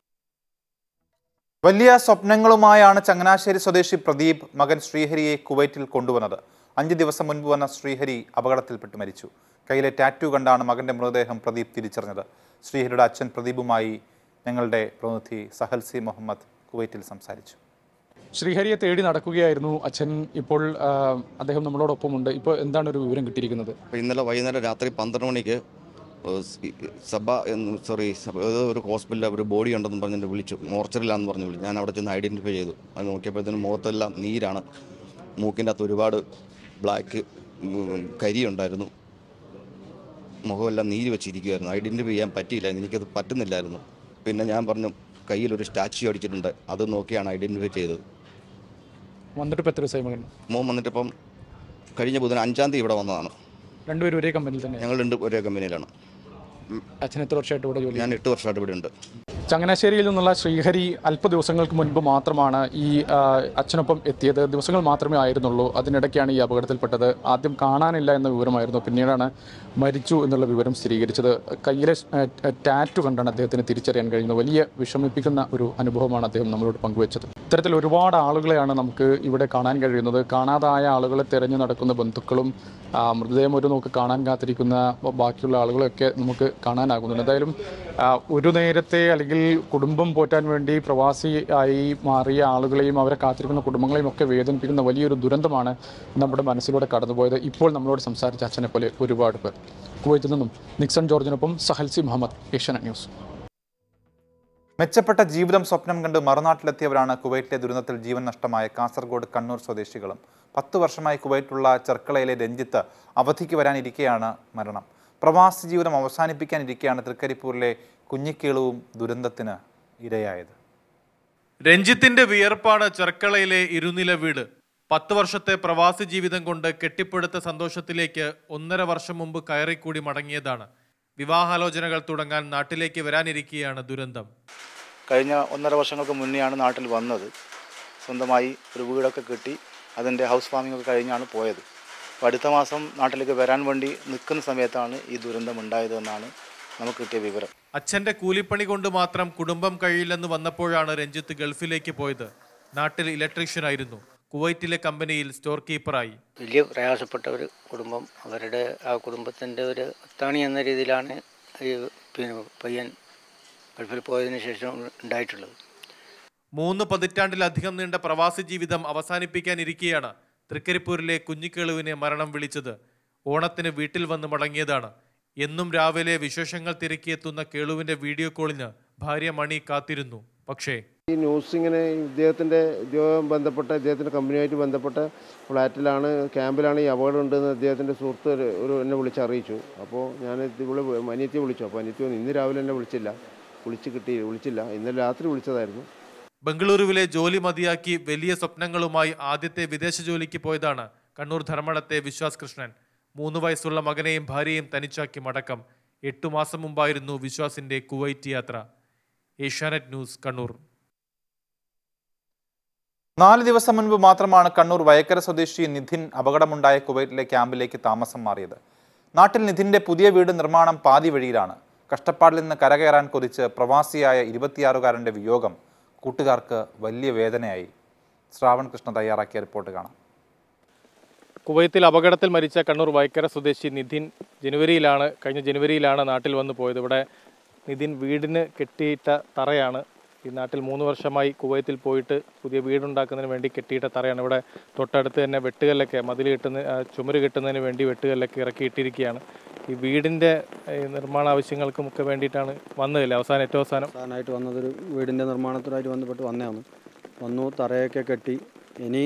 വലിയ സ്വപ്നങ്ങളുമായാണ് ചങ്ങനാശ്ശേരി സ്വദേശി പ്രദീപ് മകൻ ശ്രീഹരിയെ കുവൈറ്റിൽ കൊണ്ടുവന്നത് അഞ്ച് ദിവസം മുൻപ് വന്ന ശ്രീഹരി അപകടത്തിൽപ്പെട്ട് മരിച്ചു കയ്യിലെ ടാറ്റു കണ്ടാണ് മകന്റെ മൃതദേഹം പ്രദീപ് തിരിച്ചറിഞ്ഞത് ശ്രീഹരിയുടെ അച്ഛൻ പ്രദീപുമായി ഞങ്ങളുടെ പ്രതിനിധി സഹൽ സി മുഹമ്മദ് കുവൈറ്റിൽ സംസാരിച്ചു ശ്രീഹരിയെ തേടി നടക്കുകയായിരുന്നു അച്ഛൻ ഇപ്പോൾ ആ, അദ്ദേഹം നമ്മളോടൊപ്പമുണ്ട് ഇപ്പോൾ എന്താണ് ഒരു വിവരം കിട്ടിയിരിക്കുന്നത് അപ്പോൾ ഇന്നലെ വൈകുന്നേരം രാത്രി പന്ത്രണ്ട് മണിക്ക് ഏഹ് സി- സഭ എന്ന് സോറി സഭ ഏതോ ഒരു ഹോസ്പിറ്റലിൽ ഒരു ബോഡി ഉണ്ടെന്ന് പറഞ്ഞ് എന്നെ വിളിച്ചു മോർച്ചറിലാന്ന് പറഞ്ഞു വിളിച്ചു ഞാൻ അവിടെ ചെന്ന് ഐഡൻറ്റിഫൈ ചെയ്തു അത് നോക്കിയപ്പോഴത്തേനും മുഖത്തെല്ലാം നീരാണ് മൂക്കിൻ്റെ അകത്ത് ഒരുപാട് ബ്ലാക്ക് കരി ഉണ്ടായിരുന്നു മുഖമെല്ലാം നീര് വെച്ചിരിക്കുമായിരുന്നു ഐഡൻറ്റിഫൈ ചെയ്യാൻ പറ്റിയില്ല എനിക്കത് പറ്റുന്നില്ലായിരുന്നു പിന്നെ ഞാൻ പറഞ്ഞു കയ്യിലൊരു സ്റ്റാച്യു അടിച്ചിട്ടുണ്ട് അത് നോക്കിയാണ് ഐഡൻറ്റിഫൈ ചെയ്തത് വന്നിട്ട് ഇപ്പോൾ എത്ര ദിവസമായി മകൻ മോൻ വന്നിട്ടിപ്പം കഴിഞ്ഞ ബുധൻ അഞ്ചാം തീയതി ഇവിടെ വന്നതാണ് രണ്ടുപേരും ഒരേ കമ്പനിയിൽ തന്നെ ഞങ്ങൾ രണ്ട് ഒരേ കമ്പനിയിലാണ് അച്ഛൻ എത്ര വർഷമായിട്ട് ഇവിടെ ജോലി ഞാൻ എട്ട് വർഷമായിട്ട് ഇവിടെ ഉണ്ട് ചങ്ങനാശ്ശേരിയിൽ നിന്നുള്ള ശ്രീഹരി അല്പ ദിവസങ്ങൾക്ക് മുൻപ് മാത്രമാണ് ഈ ആ, അച്ഛനൊപ്പം എത്തിയത് ദിവസങ്ങൾ മാത്രമേ ആയിരുന്നുള്ളൂ അതിനിടയ്ക്കാണ് ഈ അപകടത്തിൽപ്പെട്ടത് ആദ്യം കാണാനില്ല എന്ന വിവരമായിരുന്നു പിന്നീടാണ് മരിച്ചു എന്നുള്ള വിവരം സ്ഥിരീകരിച്ചത് കയ്യിലെ ആ, ടാറ്റു കണ്ടാണ് അദ്ദേഹത്തിന് തിരിച്ചറിയാൻ കഴിയുന്നത് വലിയ വിഷമിപ്പിക്കുന്ന ഒരു അനുഭവമാണ് അദ്ദേഹം നമ്മളോട് പങ്കുവച്ചത് ഇത്തരത്തിൽ ഒരുപാട് ആളുകളെയാണ് നമുക്ക് ഇവിടെ കാണാൻ കഴിയുന്നത് കാണാതായ ആളുകളെ തിരഞ്ഞു നടക്കുന്ന ബന്ധുക്കളും ആ, മൃതദേഹം ഒരു നോക്ക് കാണാൻ കാത്തിരിക്കുന്ന ബാക്കിയുള്ള ആളുകളെയൊക്കെ നമുക്ക് കാണാനാകുന്നുണ്ട് എന്തായാലും ആ, ഒരു നേരത്തെ അല്ലെങ്കിൽ അല്ലെങ്കിൽ കുടുംബം പോറ്റാൻ വേണ്ടി പ്രവാസി ആയി മാറിയ ആളുകളെയും അവരെ കാത്തിരിക്കുന്ന കുടുംബങ്ങളെയും ഒക്കെ വേദനിപ്പിക്കുന്ന വലിയൊരു ദുരന്തമാണ് നമ്മുടെ മനസ്സിലൂടെ കടന്നുപോയത് ഇപ്പോൾ നമ്മളോട് സംസാരിച്ച അച്ഛനെ പോലെ ഒരുപാട് പേർ കുവൈത്തിൽ നിന്നും നിക്സൺ ജോർജിനൊപ്പം സഹൽസി മുഹമ്മദ് ഏഷ്യാനെറ്റ് ന്യൂസ് മെച്ചപ്പെട്ട ജീവിതം സ്വപ്നം കണ്ട് മറുനാട്ടിലെത്തിയവരാണ് കുവൈറ്റിലെ ദുരന്തത്തിൽ ജീവൻ നഷ്ടമായ കാസർഗോഡ് കണ്ണൂർ സ്വദേശികളും പത്ത് വർഷമായി കുവൈറ്റുള്ള ചെർക്കളയിലെ രഞ്ജിത്ത് അവധിക്ക് വരാനിരിക്കെയാണ് മരണം പ്രവാസി ജീവിതം അവസാനിപ്പിക്കാനിരിക്കെയാണ് തൃക്കരിപ്പൂരിലെ കുഞ്ഞിക്കേളുവും ദുരന്തത്തിന് ഇരയായത് രഞ്ജിത്തിന്റെ വിയർപ്പാണ് ചെർക്കളയിലെ ഇരുനില വീട് പത്ത് വർഷത്തെ പ്രവാസി ജീവിതം കൊണ്ട് കെട്ടിപ്പടുത്ത സന്തോഷത്തിലേക്ക് ഒന്നര വർഷം മുമ്പ് കയറിക്കൂടി മടങ്ങിയതാണ് വിവാഹാലോചനകൾ തുടങ്ങാൻ നാട്ടിലേക്ക് വരാനിരിക്കെയാണ് ദുരന്തം കഴിഞ്ഞ ഒന്നര വർഷങ്ങൾക്ക് മുന്നെയാണ് നാട്ടിൽ വന്നത് സ്വന്തമായി ഒരു വീടൊക്കെ കിട്ടി അതിൻ്റെ ഹൗസ് ഫാമിംഗ് ഒക്കെ കഴിഞ്ഞാണ് പോയത് അപ്പോൾ അടുത്ത മാസം നാട്ടിലേക്ക് വരാൻ വേണ്ടി നിൽക്കുന്ന സമയത്താണ് ഈ ദുരന്തം ഉണ്ടായതെന്നാണ് നമുക്ക് കിട്ടിയ വിവരം അച്ഛന്റെ കൂലിപ്പണി കൊണ്ട് മാത്രം കുടുംബം കഴിയില്ലെന്ന് വന്നപ്പോഴാണ് രഞ്ജിത്ത് ഗൾഫിലേക്ക് പോയത് നാട്ടിൽ ഇലക്ട്രീഷ്യനായിരുന്നു കുവൈറ്റിലെ കമ്പനിയിൽ സ്റ്റോർ കീപ്പറായി വലിയ പ്രയാസപ്പെട്ട ഒരു കുടുംബം അവരുടെ ആ കുടുംബത്തിൻ്റെ ഒരു അത്താണി എന്ന രീതിയിലാണ് ഈ പിന്നെ പയ്യൻ ഗൾഫിൽ പോയതിനു ശേഷം ഉണ്ടായിട്ടുള്ളത് മൂന്ന് പതിറ്റാണ്ടിലധികം നീണ്ട പ്രവാസി ജീവിതം അവസാനിപ്പിക്കാനിരിക്കെയാണ് തൃക്കരിപ്പൂരിലെ കുഞ്ഞിക്കേളുവിനെ മരണം വിളിച്ചത് ഓണത്തിന് വീട്ടിൽ വന്ന് മടങ്ങിയതാണ് എന്നും രാവിലെ വിശേഷങ്ങൾ തിരക്കിയെത്തുന്ന കേളുവിന്റെ വീഡിയോ കോളിന് ഭാര്യ മണി കാത്തിരുന്നു പക്ഷേ ഈ ന്യൂസ് ഇങ്ങനെ ഇദ്ദേഹത്തിൻ്റെ ഉദ്യോഗം ബന്ധപ്പെട്ട ഇദ്ദേഹത്തിൻ്റെ കമ്പനിയുമായിട്ട് ബന്ധപ്പെട്ട ഫ്ലാറ്റിലാണ് ക്യാമ്പിലാണ് ഈ അപകടം ഉണ്ടെന്ന് അദ്ദേഹത്തിൻ്റെ സുഹൃത്ത് ഒരു ഒരു എന്നെ വിളിച്ച് അറിയിച്ചു അപ്പോൾ ഞാൻ ഇവിടെ അനിയത്തിയെ വിളിച്ചു അപ്പോൾ അനിയത്തി വന്നു ഇന്ന് രാവിലെ എന്നെ വിളിച്ചില്ല വിളിച്ച് കിട്ടി വിളിച്ചില്ല ഇന്നലെ രാത്രി വിളിച്ചതായിരുന്നു ബംഗളൂരുവിലെ ജോലി മതിയാക്കി വലിയ സ്വപ്നങ്ങളുമായി ആദ്യത്തെ വിദേശ ജോലിക്ക് പോയതാണ് കണ്ണൂർ ധർമ്മടത്തെ വിശ്വാസ് കൃഷ്ണൻ മൂന്ന് വയസ്സുള്ള മകനെയും ഭാര്യയും തനിച്ചാക്കി മടക്കം എട്ടു മാസം മുമ്പായിരുന്നു വിശ്വാസിന്റെ കുവൈറ്റ് യാത്ര ഏഷ്യാനെറ്റ് ന്യൂസ് കണ്ണൂർ നാല് ദിവസം മുൻപ് മാത്രമാണ് കണ്ണൂർ വയക്കര സ്വദേശി നിധിൻ അപകടമുണ്ടായ കുവൈറ്റിലെ ക്യാമ്പിലേക്ക് താമസം മാറിയത് നാട്ടിൽ നിധിന്റെ പുതിയ വീട് നിർമ്മാണം പാതി വഴിയിലാണ് കഷ്ടപ്പാടിൽ നിന്ന് കരകയറാൻ കൊതിച്ച് പ്രവാസിയായ ഇരുപത്തിയാറുകാരൻ്റെ വിയോഗം കൂട്ടുകാർക്ക് വലിയ വേദനയായി ശ്രാവൺ കൃഷ്ണ തയ്യാറാക്കിയ റിപ്പോർട്ട് കാണാം കുവൈത്തിൽ അപകടത്തിൽ മരിച്ച കണ്ണൂർ വൈക്കര സ്വദേശി നിധിൻ ജനുവരിയിലാണ് കഴിഞ്ഞ ജനുവരിയിലാണ് നാട്ടിൽ വന്നു പോയത് ഇവിടെ നിധിൻ വീടിന് കെട്ടിയിട്ട തറയാണ് ഈ നാട്ടിൽ മൂന്ന് വർഷമായി കുവൈത്തിൽ പോയിട്ട് പുതിയ വീടുണ്ടാക്കുന്നതിന് വേണ്ടി കെട്ടിയിട്ട തറയാണ് ഇവിടെ തൊട്ടടുത്ത് തന്നെ വെട്ടുകല്ലൊക്കെ മതിൽ കെട്ടുന്ന ആ, ചുമര് കെട്ടുന്നതിന് വേണ്ടി വെട്ടുകല്ലൊക്കെ ഇറക്കിയിട്ടിരിക്കുകയാണ് ഈ വീടിൻ്റെ ഈ നിർമ്മാണ ആവശ്യങ്ങൾക്കും ഒക്കെ വേണ്ടിയിട്ടാണ് വന്നതില്ലേ അവസാനം ഏറ്റവും അവസാനം അവസാനമായിട്ട് വന്നതൊരു വീടിൻ്റെ നിർമ്മാണത്തിനായിട്ട് ബന്ധപ്പെട്ട് വന്നതാണ് വന്നു തറയൊക്കെ കെട്ടി ഇനി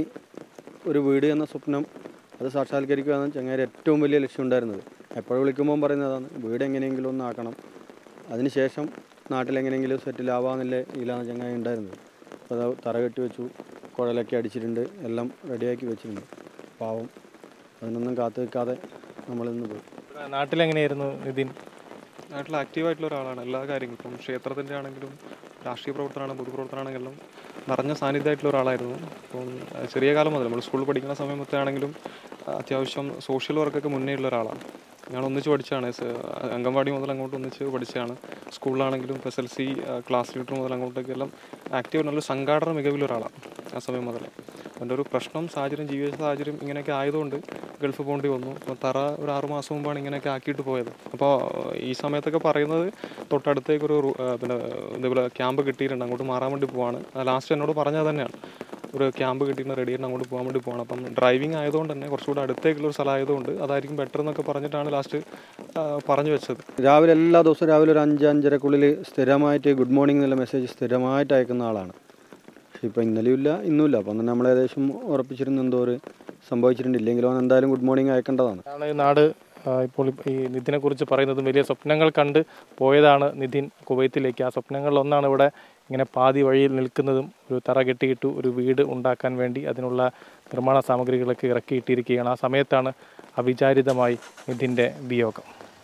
ഒരു വീട് എന്ന സ്വപ്നം അത് സാക്ഷാത്കരിക്കുകയാണ് ചങ്ങാരി ഏറ്റവും വലിയ ലക്ഷ്യം ഉണ്ടായിരുന്നത് എപ്പോഴും വിളിക്കുമ്പോൾ പറയുന്നതാണ് വീട് എങ്ങനെയെങ്കിലും ഒന്ന് ആക്കണം അതിനുശേഷം നാട്ടിലെങ്ങനെയെങ്കിലും സെറ്റിൽ ആവാമെന്നില്ല ഇതിലാണ് ചങ്ങായി ഉണ്ടായിരുന്നത് അപ്പോൾ അത് തറ കെട്ടി വെച്ചു കുഴലൊക്കെ അടിച്ചിട്ടുണ്ട് എല്ലാം റെഡിയാക്കി വെച്ചിട്ടുണ്ട് പാവം അതിനൊന്നും കാത്തു നിൽക്കാതെ നമ്മളിന്ന് പോയി നാട്ടിലെങ്ങനെയായിരുന്നു നിധിൻ നാട്ടിൽ ആക്റ്റീവായിട്ടുള്ള ഒരാളാണ് എല്ലാ കാര്യങ്ങളും ഇപ്പം ക്ഷേത്രത്തിൻ്റെ ആണെങ്കിലും രാഷ്ട്രീയ പ്രവർത്തനമാണ് പൊതുപ്രവർത്തനമാണെങ്കിലും നിറഞ്ഞ സാന്നിധ്യമായിട്ടുള്ള ഒരാളായിരുന്നു അപ്പം അഹ് ചെറിയ കാലം മുതൽ നമ്മൾ സ്കൂളിൽ പഠിക്കുന്ന സമയം മുതലാണെങ്കിലും അത്യാവശ്യം സോഷ്യൽ വർക്കൊക്കെ മുന്നേ ഉള്ള ഒരാളാണ് ഞങ്ങൾ ഒന്നിച്ച് പഠിച്ചാണ് സ- അംഗൻവാടി മുതൽ അങ്ങോട്ട് ഒന്നിച്ച് പഠിച്ചതാണ് സ്കൂളിലാണെങ്കിലും S L C class leader മുതൽ അങ്ങോട്ടൊക്കെ എല്ലാം ആക്റ്റീവ് നല്ലൊരു സംഘാടന മികവിലുള്ള ഒരാളാണ് ആ സമയം മുതൽ അവൻ്റെ ഒരു പ്രശ്നം സാഹചര്യം ജീവിത സാഹചര്യം ഇങ്ങനെയൊക്കെ ആയതുകൊണ്ട് ഗൾഫ് പോകേണ്ടി വന്നു അപ്പോൾ തറ ഒരു ആറ് മാസം മുമ്പാണ് ഇങ്ങനെയൊക്കെ ആക്കിയിട്ട് പോയത് അപ്പോൾ ഈ സമയത്തൊക്കെ പറയുന്നത് തൊട്ടടുത്തേക്ക് ഒരു റൂ- ആ, പിന്നെ ഇതേപോലെ ക്യാമ്പ് കിട്ടിയിട്ടുണ്ട് അങ്ങോട്ട് മാറാൻ വേണ്ടി പോവാണ് ലാസ്റ്റ് എന്നോട് പറഞ്ഞത് തന്നെയാണ് ഒരു ക്യാമ്പ് കിട്ടിയിട്ട് റെഡി ആയിട്ട് അങ്ങോട്ട് പോകാൻ വേണ്ടി പോകണം അപ്പം ഡ്രൈവിംഗ് ആയതുകൊണ്ട് തന്നെ കുറച്ചുകൂടെ അടുത്തേക്കുള്ള ഒരു സ്ഥലം ആയതുകൊണ്ട് അതായിരിക്കും ബെറ്റർ എന്നൊക്കെ പറഞ്ഞിട്ടാണ് ലാസ്റ്റ് പറഞ്ഞു വെച്ചത് രാവിലെ എല്ലാ ദിവസവും രാവിലെ ഒരു അഞ്ച് അഞ്ചരക്കുള്ളിൽ സ്ഥിരമായിട്ട് ഗുഡ് മോർണിംഗ് എന്നുള്ള മെസ്സേജ് സ്ഥിരമായിട്ട് അയക്കുന്ന ആളാണ് പക്ഷെ ഇപ്പോൾ ഇന്നലെയും ഇല്ല ഇന്നും ഇല്ല അപ്പം നമ്മൾ ഏകദേശം ഉറപ്പിച്ചിരുന്നു എന്തോ ഒരു സംഭവിച്ചിട്ടുണ്ട് ഇല്ലെങ്കിലും അവൻ എന്തായാലും ഗുഡ് മോർണിംഗ് അയക്കേണ്ടതാണ് ആണ് ഈ നാട് ആ, ഇപ്പോൾ ഈ നിധിനെ കുറിച്ച് പറയുന്നതും വലിയ സ്വപ്നങ്ങൾ കണ്ട് പോയതാണ് നിധിൻ കുവൈത്തിലേക്ക് ആ സ്വപ്നങ്ങളിൽ ഒന്നാണ് ഇവിടെ ഇങ്ങനെ പാതി വഴിയിൽ നിൽക്കുന്നതും ഒരു തറ കെട്ടിയിട്ടു ഒരു വീട് ഉണ്ടാക്കാൻ വേണ്ടി അതിനുള്ള നിർമ്മാണ സാമഗ്രികളൊക്കെ ഇറക്കിയിട്ടിരിക്കുകയാണ് ആ സമയത്താണ് അവിചാരിതമായി നിധിൻ്റെ വിയോഗം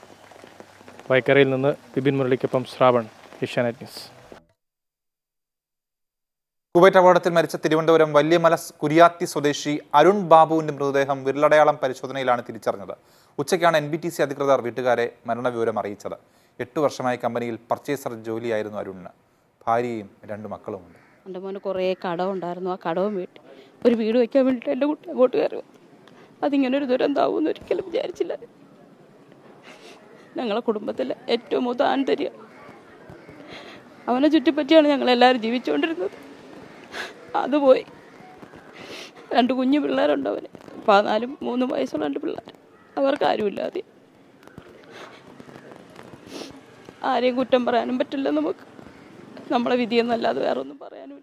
വൈക്കരയിൽ നിന്ന് ബിപിൻ മുരളിക്കൊപ്പം ശ്രാവൺ ഏഷ്യാനെറ്റ് ന്യൂസ് കുവൈറ്റ് അപകടത്തിൽ മരിച്ച തിരുവനന്തപുരം വല്യമല കുരിയാത്തി സ്വദേശി അരുൺ ബാബുവിന്റെ മൃതദേഹം വിരലടയാളം പരിശോധനയിലാണ് തിരിച്ചറിഞ്ഞത് ഉച്ചയ്ക്കാണ് എൻ ബി ടി സി അധികൃതർ വീട്ടുകാരെ മരണവിവരം അറിയിച്ചത് എട്ടു വർഷമായി കമ്പനിയിൽ പർച്ചേസർ ജോലിയായിരുന്നു അരുണിന് ഭാര്യയും രണ്ട് മക്കളുമുണ്ട് എൻ്റെ മോന് കുറേ കടമുണ്ടായിരുന്നു ആ കടവും വീട്ടി ഒരു വീട് വയ്ക്കാൻ വേണ്ടിയിട്ട് എൻ്റെ കുട്ടി അങ്ങോട്ട് കയറി വന്നു. അതിങ്ങനെ ഒരു ദുരന്താവുമെന്ന് ഒരിക്കലും വിചാരിച്ചില്ല ഞങ്ങളെ കുടുംബത്തിലെ ഏറ്റവും മൂത്ത ആൺതരിക അവനെ ചുറ്റിപ്പറ്റിയാണ് ഞങ്ങളെല്ലാവരും ജീവിച്ചുകൊണ്ടിരുന്നത് അത് പോയി രണ്ട് കുഞ്ഞു പിള്ളേരുണ്ട് അവന് പതിനാലും മൂന്നും വയസ്സുള്ള രണ്ട് പിള്ളേർ അവർക്ക് ആരുമില്ലാതെ ആരെയും കുറ്റം പറയാനും പറ്റില്ല നമുക്ക് നമ്മളെ വിധിയെന്നല്ലാതെ വേറെ ഒന്നും പറയാനും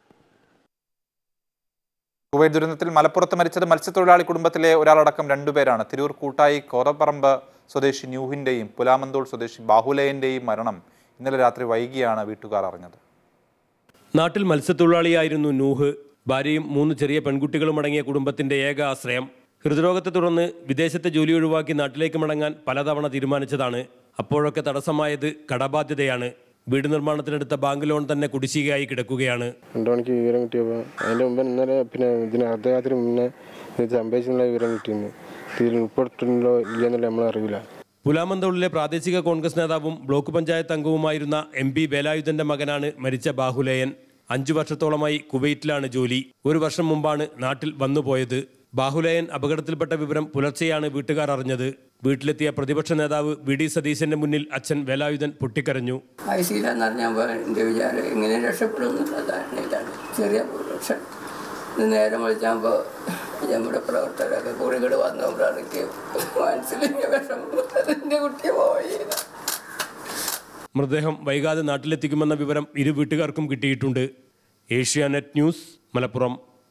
കുവൈറ്റ് ദുരന്തത്തിൽ മലപ്പുറത്ത് മരിച്ചത് മത്സ്യത്തൊഴിലാളി കുടുംബത്തിലെ ഒരാളടക്കം രണ്ടുപേരാണ് തിരൂർ കൂട്ടായി കോതപ്പറമ്പ് സ്വദേശി ന്യൂഹിന്റെയും പുലാമന്തോൾ സ്വദേശി ബാഹുലയന്റെയും മരണം ഇന്നലെ രാത്രി വൈകിയാണ് വീട്ടുകാർ അറിഞ്ഞത് നാട്ടിൽ മത്സ്യത്തൊഴിലാളിയായിരുന്നു നൂഹ് ഭാര്യയും മൂന്ന് ചെറിയ പെൺകുട്ടികളും അടങ്ങിയ കുടുംബത്തിന്റെ ഏക ആശ്രയം ഹൃദ്രോഗത്തെ തുടർന്ന് വിദേശത്തെ ജോലി ഒഴിവാക്കി നാട്ടിലേക്ക് മടങ്ങാൻ പലതവണ തീരുമാനിച്ചതാണ് അപ്പോഴൊക്കെ തടസ്സമായത് കടബാധ്യതയാണ് വീട് നിർമ്മാണത്തിനെടുത്ത ബാങ്ക് ലോൺ തന്നെ കുടിശ്ശികയായി കിടക്കുകയാണ് രണ്ടു മണിക്ക് വിവരം കിട്ടിയപ്പോൾ അതിൻ്റെ മുമ്പ് ഇന്നലെ പിന്നെ ഇതിന് അർദ്ധരാത്രി മുന്നേ ഇത് സംഭവിച്ചെന്നുള്ള വിവരം കിട്ടിയിരുന്നു ഇതിൽ ഉൾപ്പെട്ടിട്ടുണ്ടോ ഇല്ലയെന്നുള്ള നമ്മൾ അറിയില്ല പുലാമന്തോളിലെ പ്രാദേശിക കോൺഗ്രസ് നേതാവും ബ്ലോക്ക് പഞ്ചായത്ത് അംഗവുമായിരുന്ന എം പി വേലായുധന്റെ മകനാണ് മരിച്ച ബാഹുലേയൻ അഞ്ചു വർഷത്തോളമായി കുവൈറ്റിലാണ് ജോലി ഒരു വർഷം മുമ്പാണ് നാട്ടിൽ വന്നുപോയത് ബാഹുലേയൻ അപകടത്തിൽപ്പെട്ട വിവരം പുലർച്ചെയാണ് വീട്ടുകാർ അറിഞ്ഞത് വീട്ടിലെത്തിയ പ്രതിപക്ഷ നേതാവ് വി ഡി സതീശന്റെ മുന്നിൽ അച്ഛൻ വേലായുധൻ പൊട്ടിക്കരഞ്ഞു ഐ സിയിലെന്ന് അറിഞ്ഞപ്പോൾ എൻ്റെ വിചാരം എങ്ങനെ രക്ഷപ്പെടുമെന്നുള്ളതാണ് ഇതാണ് ചെറിയ പക്ഷെ ഇത് നേരം വിളിച്ചാകുമ്പോൾ നമ്മുടെ പ്രവർത്തകരൊക്കെ കൂടികൾ വന്നപ്പോഴാണ് എനിക്ക് മനസ്സിലിൻ്റെ വിഷമം എൻ്റെ കുട്ടി പോയി മൃതദേഹം വൈകാതെ നാട്ടിലെത്തിക്കുമെന്ന വിവരം ഇരു വീട്ടുകാർക്കും കിട്ടിയിട്ടുണ്ട് ഏഷ്യാനെറ്റ് ന്യൂസ് മലപ്പുറം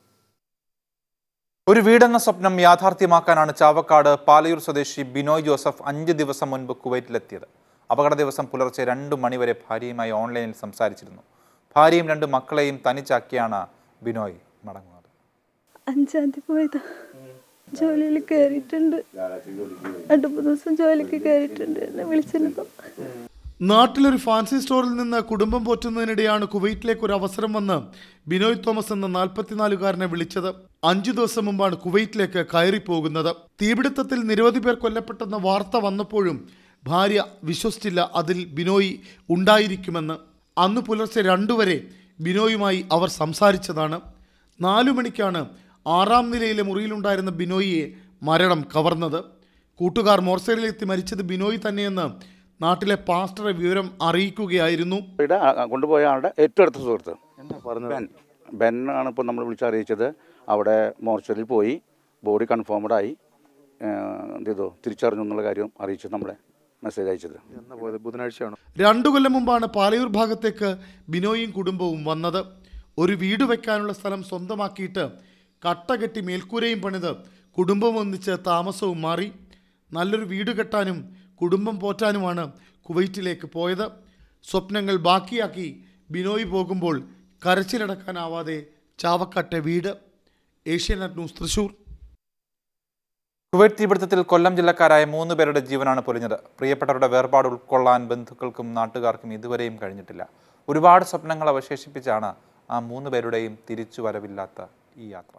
ഒരു വീടെന്ന സ്വപ്നം യാഥാർത്ഥ്യമാക്കാനാണ് ചാവക്കാട് പാലയൂർ സ്വദേശി ബിനോയ് ജോസഫ് അഞ്ച് ദിവസം മുൻപ് കുവൈറ്റിലെത്തിയത് അപകട ദിവസം പുലർച്ചെ രണ്ടു മണിവരെ ഭാര്യയുമായി ഓൺലൈനിൽ സംസാരിച്ചിരുന്നു ഭാര്യയും രണ്ട് മക്കളെയും തനിച്ചാക്കിയാണ് ബിനോയ് മടങ്ങുന്നത് അഞ്ചാം തീയതി പോയതാ ജോലിയിൽ കയറിയിട്ടുണ്ട് രണ്ട് മൂന്ന് ദിവസം ജോലിക്ക് കയറിയിട്ടുണ്ട് എന്നെ വിളിച്ചിരുന്നു നാട്ടിലൊരു ഫാൻസി സ്റ്റോറിൽ നിന്ന് കുടുംബം പോറ്റുന്നതിനിടെയാണ് കുവൈറ്റിലേക്ക് ഒരു അവസരം വന്ന് ബിനോയ് തോമസ് എന്ന നാൽപ്പത്തിനാലുകാരനെ വിളിച്ചത് അഞ്ചു ദിവസം മുമ്പാണ് കുവൈറ്റിലേക്ക് കയറി പോകുന്നത് തീപിടുത്തത്തിൽ നിരവധി പേർ കൊല്ലപ്പെട്ടെന്ന വാർത്ത വന്നപ്പോഴും ഭാര്യ വിശ്വസിച്ചില്ല അതിൽ ബിനോയ് ഉണ്ടായിരിക്കുമെന്ന് അന്ന് പുലർച്ചെ രണ്ടുവരെ ബിനോയുമായി അവർ സംസാരിച്ചതാണ് നാലു മണിക്കാണ് ആറാം നിലയിലെ മുറിയിലുണ്ടായിരുന്ന ബിനോയിയെ മരണം കവർന്നത് കൂട്ടുകാർ മോർച്ചറിയിലെത്തി മരിച്ചത് ബിനോയ് തന്നെയെന്ന് നാട്ടിലെ പാസ്റ്ററെ വിവരം അറിയിക്കുകയായിരുന്നു ഇവിടെ ആ- ആ കൊണ്ടുപോയ ആളുടെ ഏറ്റവും അടുത്ത സുഹൃത്ത് ബെൻ ബെൻ ആണ് ഇപ്പോൾ നമ്മൾ വിളിച്ചറിയിച്ചത് അവിടെ മോർച്ചറിയിൽ പോയി ബോഡി കൺഫേംഡ് ആയി ഏഹ്, എന്ത് ചെയ്തു തിരിച്ചറിഞ്ഞു എന്നുള്ള കാര്യം അറിയിച്ചു നമ്മളെ മെസ്സേജ് അയച്ചത് എന്നാ പോയത് ബുധനാഴ്ചയാണോ രണ്ടു കൊല്ലം മുമ്പാണ് പാലയൂർ ഭാഗത്തേക്ക് ബിനോയും കുടുംബവും വന്നത് ഒരു വീട് വെക്കാനുള്ള സ്ഥലം സ്വന്തമാക്കിയിട്ട് കട്ട കെട്ടി മേൽക്കൂരയും പണിത് കുടുംബം ഒന്നിച്ച് താമസവും മാറി നല്ലൊരു വീട് കെട്ടാനും കുടുംബം പോറ്റാനുമാണ് കുവൈറ്റിലേക്ക് പോയത് സ്വപ്നങ്ങൾ ബാക്കിയാക്കി ബിനോയ് പോകുമ്പോൾ കരച്ചിലടക്കാനാവാതെ ചാവക്കാട്ടെ വീട് ഏഷ്യാനെറ്റ് ന്യൂസ് തൃശൂർ കുവൈറ്റ് തീപിടുത്തത്തിൽ കൊല്ലം ജില്ലക്കാരായ മൂന്ന് പേരുടെ ജീവനാണ് പൊലിഞ്ഞത് പ്രിയപ്പെട്ടവരുടെ വേർപാട് ഉൾക്കൊള്ളാൻ ബന്ധുക്കൾക്കും നാട്ടുകാർക്കും ഇതുവരെയും കഴിഞ്ഞിട്ടില്ല ഒരുപാട് സ്വപ്നങ്ങൾ അവശേഷിപ്പിച്ചാണ് ആ മൂന്ന് പേരുടെയും തിരിച്ചു വരവില്ലാത്ത ഈ യാത്ര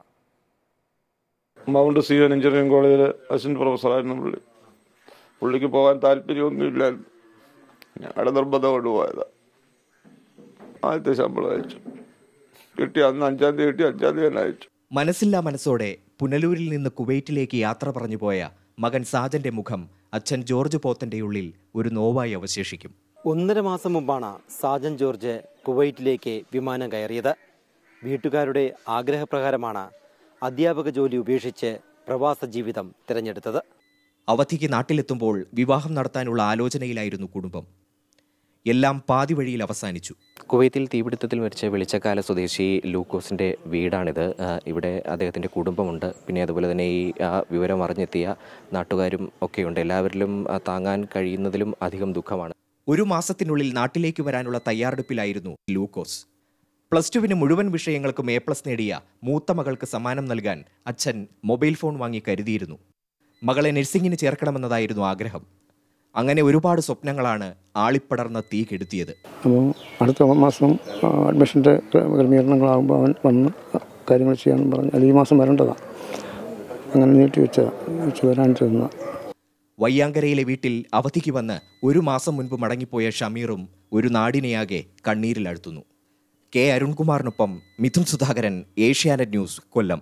മൗണ്ട് സിയോൻ എഞ്ചിനീയറിംഗ് കോളേജിൽ അസിസ്റ്റന്റ് പ്രൊഫസറായിരുന്നു പുള്ളി പുള്ളിക്ക് പോകാൻ താല്പര്യമൊന്നും ഇല്ലായിരുന്നു ഞങ്ങളുടെ നിർബന്ധം കൊണ്ട് പോയതാ ആദ്യത്തെ ശമ്പളം അയച്ചു കിട്ടി അന്ന് അഞ്ചാം തീയതി കിട്ടി അഞ്ചാം തീയതി തന്നെ അയച്ചു മനസ്സില്ലാ മനസ്സോടെ പുനലൂരിൽ നിന്ന് കുവൈറ്റിലേക്ക് യാത്ര പറഞ്ഞു പോയ മകൻ സാജന്റെ മുഖം അച്ഛൻ ജോർജ് പോത്തന്റെ ഉള്ളിൽ ഒരു നോവായി അവശേഷിക്കും ഒന്നര മാസം മുമ്പാണ് സാജൻ ജോർജ് കുവൈറ്റിലേക്ക് വിമാനം കയറിയത് വീട്ടുകാരുടെ ആഗ്രഹപ്രകാരമാണ് അധ്യാപക ജോലി ഉപേക്ഷിച്ച് പ്രവാസ ജീവിതം തിരഞ്ഞെടുത്തത് അവധിക്ക് നാട്ടിലെത്തുമ്പോൾ വിവാഹം നടത്താനുള്ള ആലോചനയിലായിരുന്നു കുടുംബം എല്ലാം പാതി വഴിയിൽ അവസാനിച്ചു കുവൈത്തിൽ തീപിടുത്തത്തിൽ മരിച്ച വെളിച്ചക്കാല സ്വദേശി ലൂക്കോസിൻ്റെ വീടാണിത് ആ, ഇവിടെ അദ്ദേഹത്തിൻ്റെ കുടുംബമുണ്ട് പിന്നെ അതുപോലെ തന്നെ ഈ ആ വിവരം അറിഞ്ഞെത്തിയ നാട്ടുകാരും ഒക്കെയുണ്ട് എല്ലാവരിലും ആ, താങ്ങാൻ കഴിയുന്നതിലും അധികം ദുഃഖമാണ് ഒരു മാസത്തിനുള്ളിൽ നാട്ടിലേക്ക് വരാനുള്ള തയ്യാറെടുപ്പിലായിരുന്നു ലൂക്കോസ് പ്ലസ് ടുവിന് മുഴുവൻ വിഷയങ്ങൾക്കും എ പ്ലസ് നേടിയ മൂത്ത മകൾക്ക് സമ്മാനം നൽകാൻ അച്ഛൻ മൊബൈൽ ഫോൺ വാങ്ങി കരുതിയിരുന്നു മകളെ നഴ്സിംഗിന് ചേർക്കണമെന്നതായിരുന്നു ആഗ്രഹം അങ്ങനെ ഒരുപാട് സ്വപ്നങ്ങളാണ് ആളിപ്പടർന്ന തീ കെടുത്തിയത് അപ്പോൾ അടുത്ത മാസം ആ, അഡ്മിഷൻ്റെ ക്രമീകരണങ്ങളാകുമ്പോൾ അവൻ വന്ന് കാര്യങ്ങൾ ചെയ്യാമെന്ന് പറഞ്ഞു അല്ലെങ്കിൽ ഈ മാസം വരേണ്ടതാണ് അങ്ങനെ നീട്ടി വെച്ചതാണ് വെച്ച് വരാനിരുന്ന വയ്യാങ്കരയിലെ വീട്ടിൽ അവധിക്ക് വന്ന് ഒരു മാസം മുൻപ് മടങ്ങിപ്പോയ ഷമീറും ഒരു നാടിനെയാകെ കണ്ണീരിലഴുത്തുന്നു കെ അരുൺകുമാറിനൊപ്പം മിഥുൻ സുധാകരൻ ഏഷ്യാനെറ്റ് ന്യൂസ് കൊല്ലം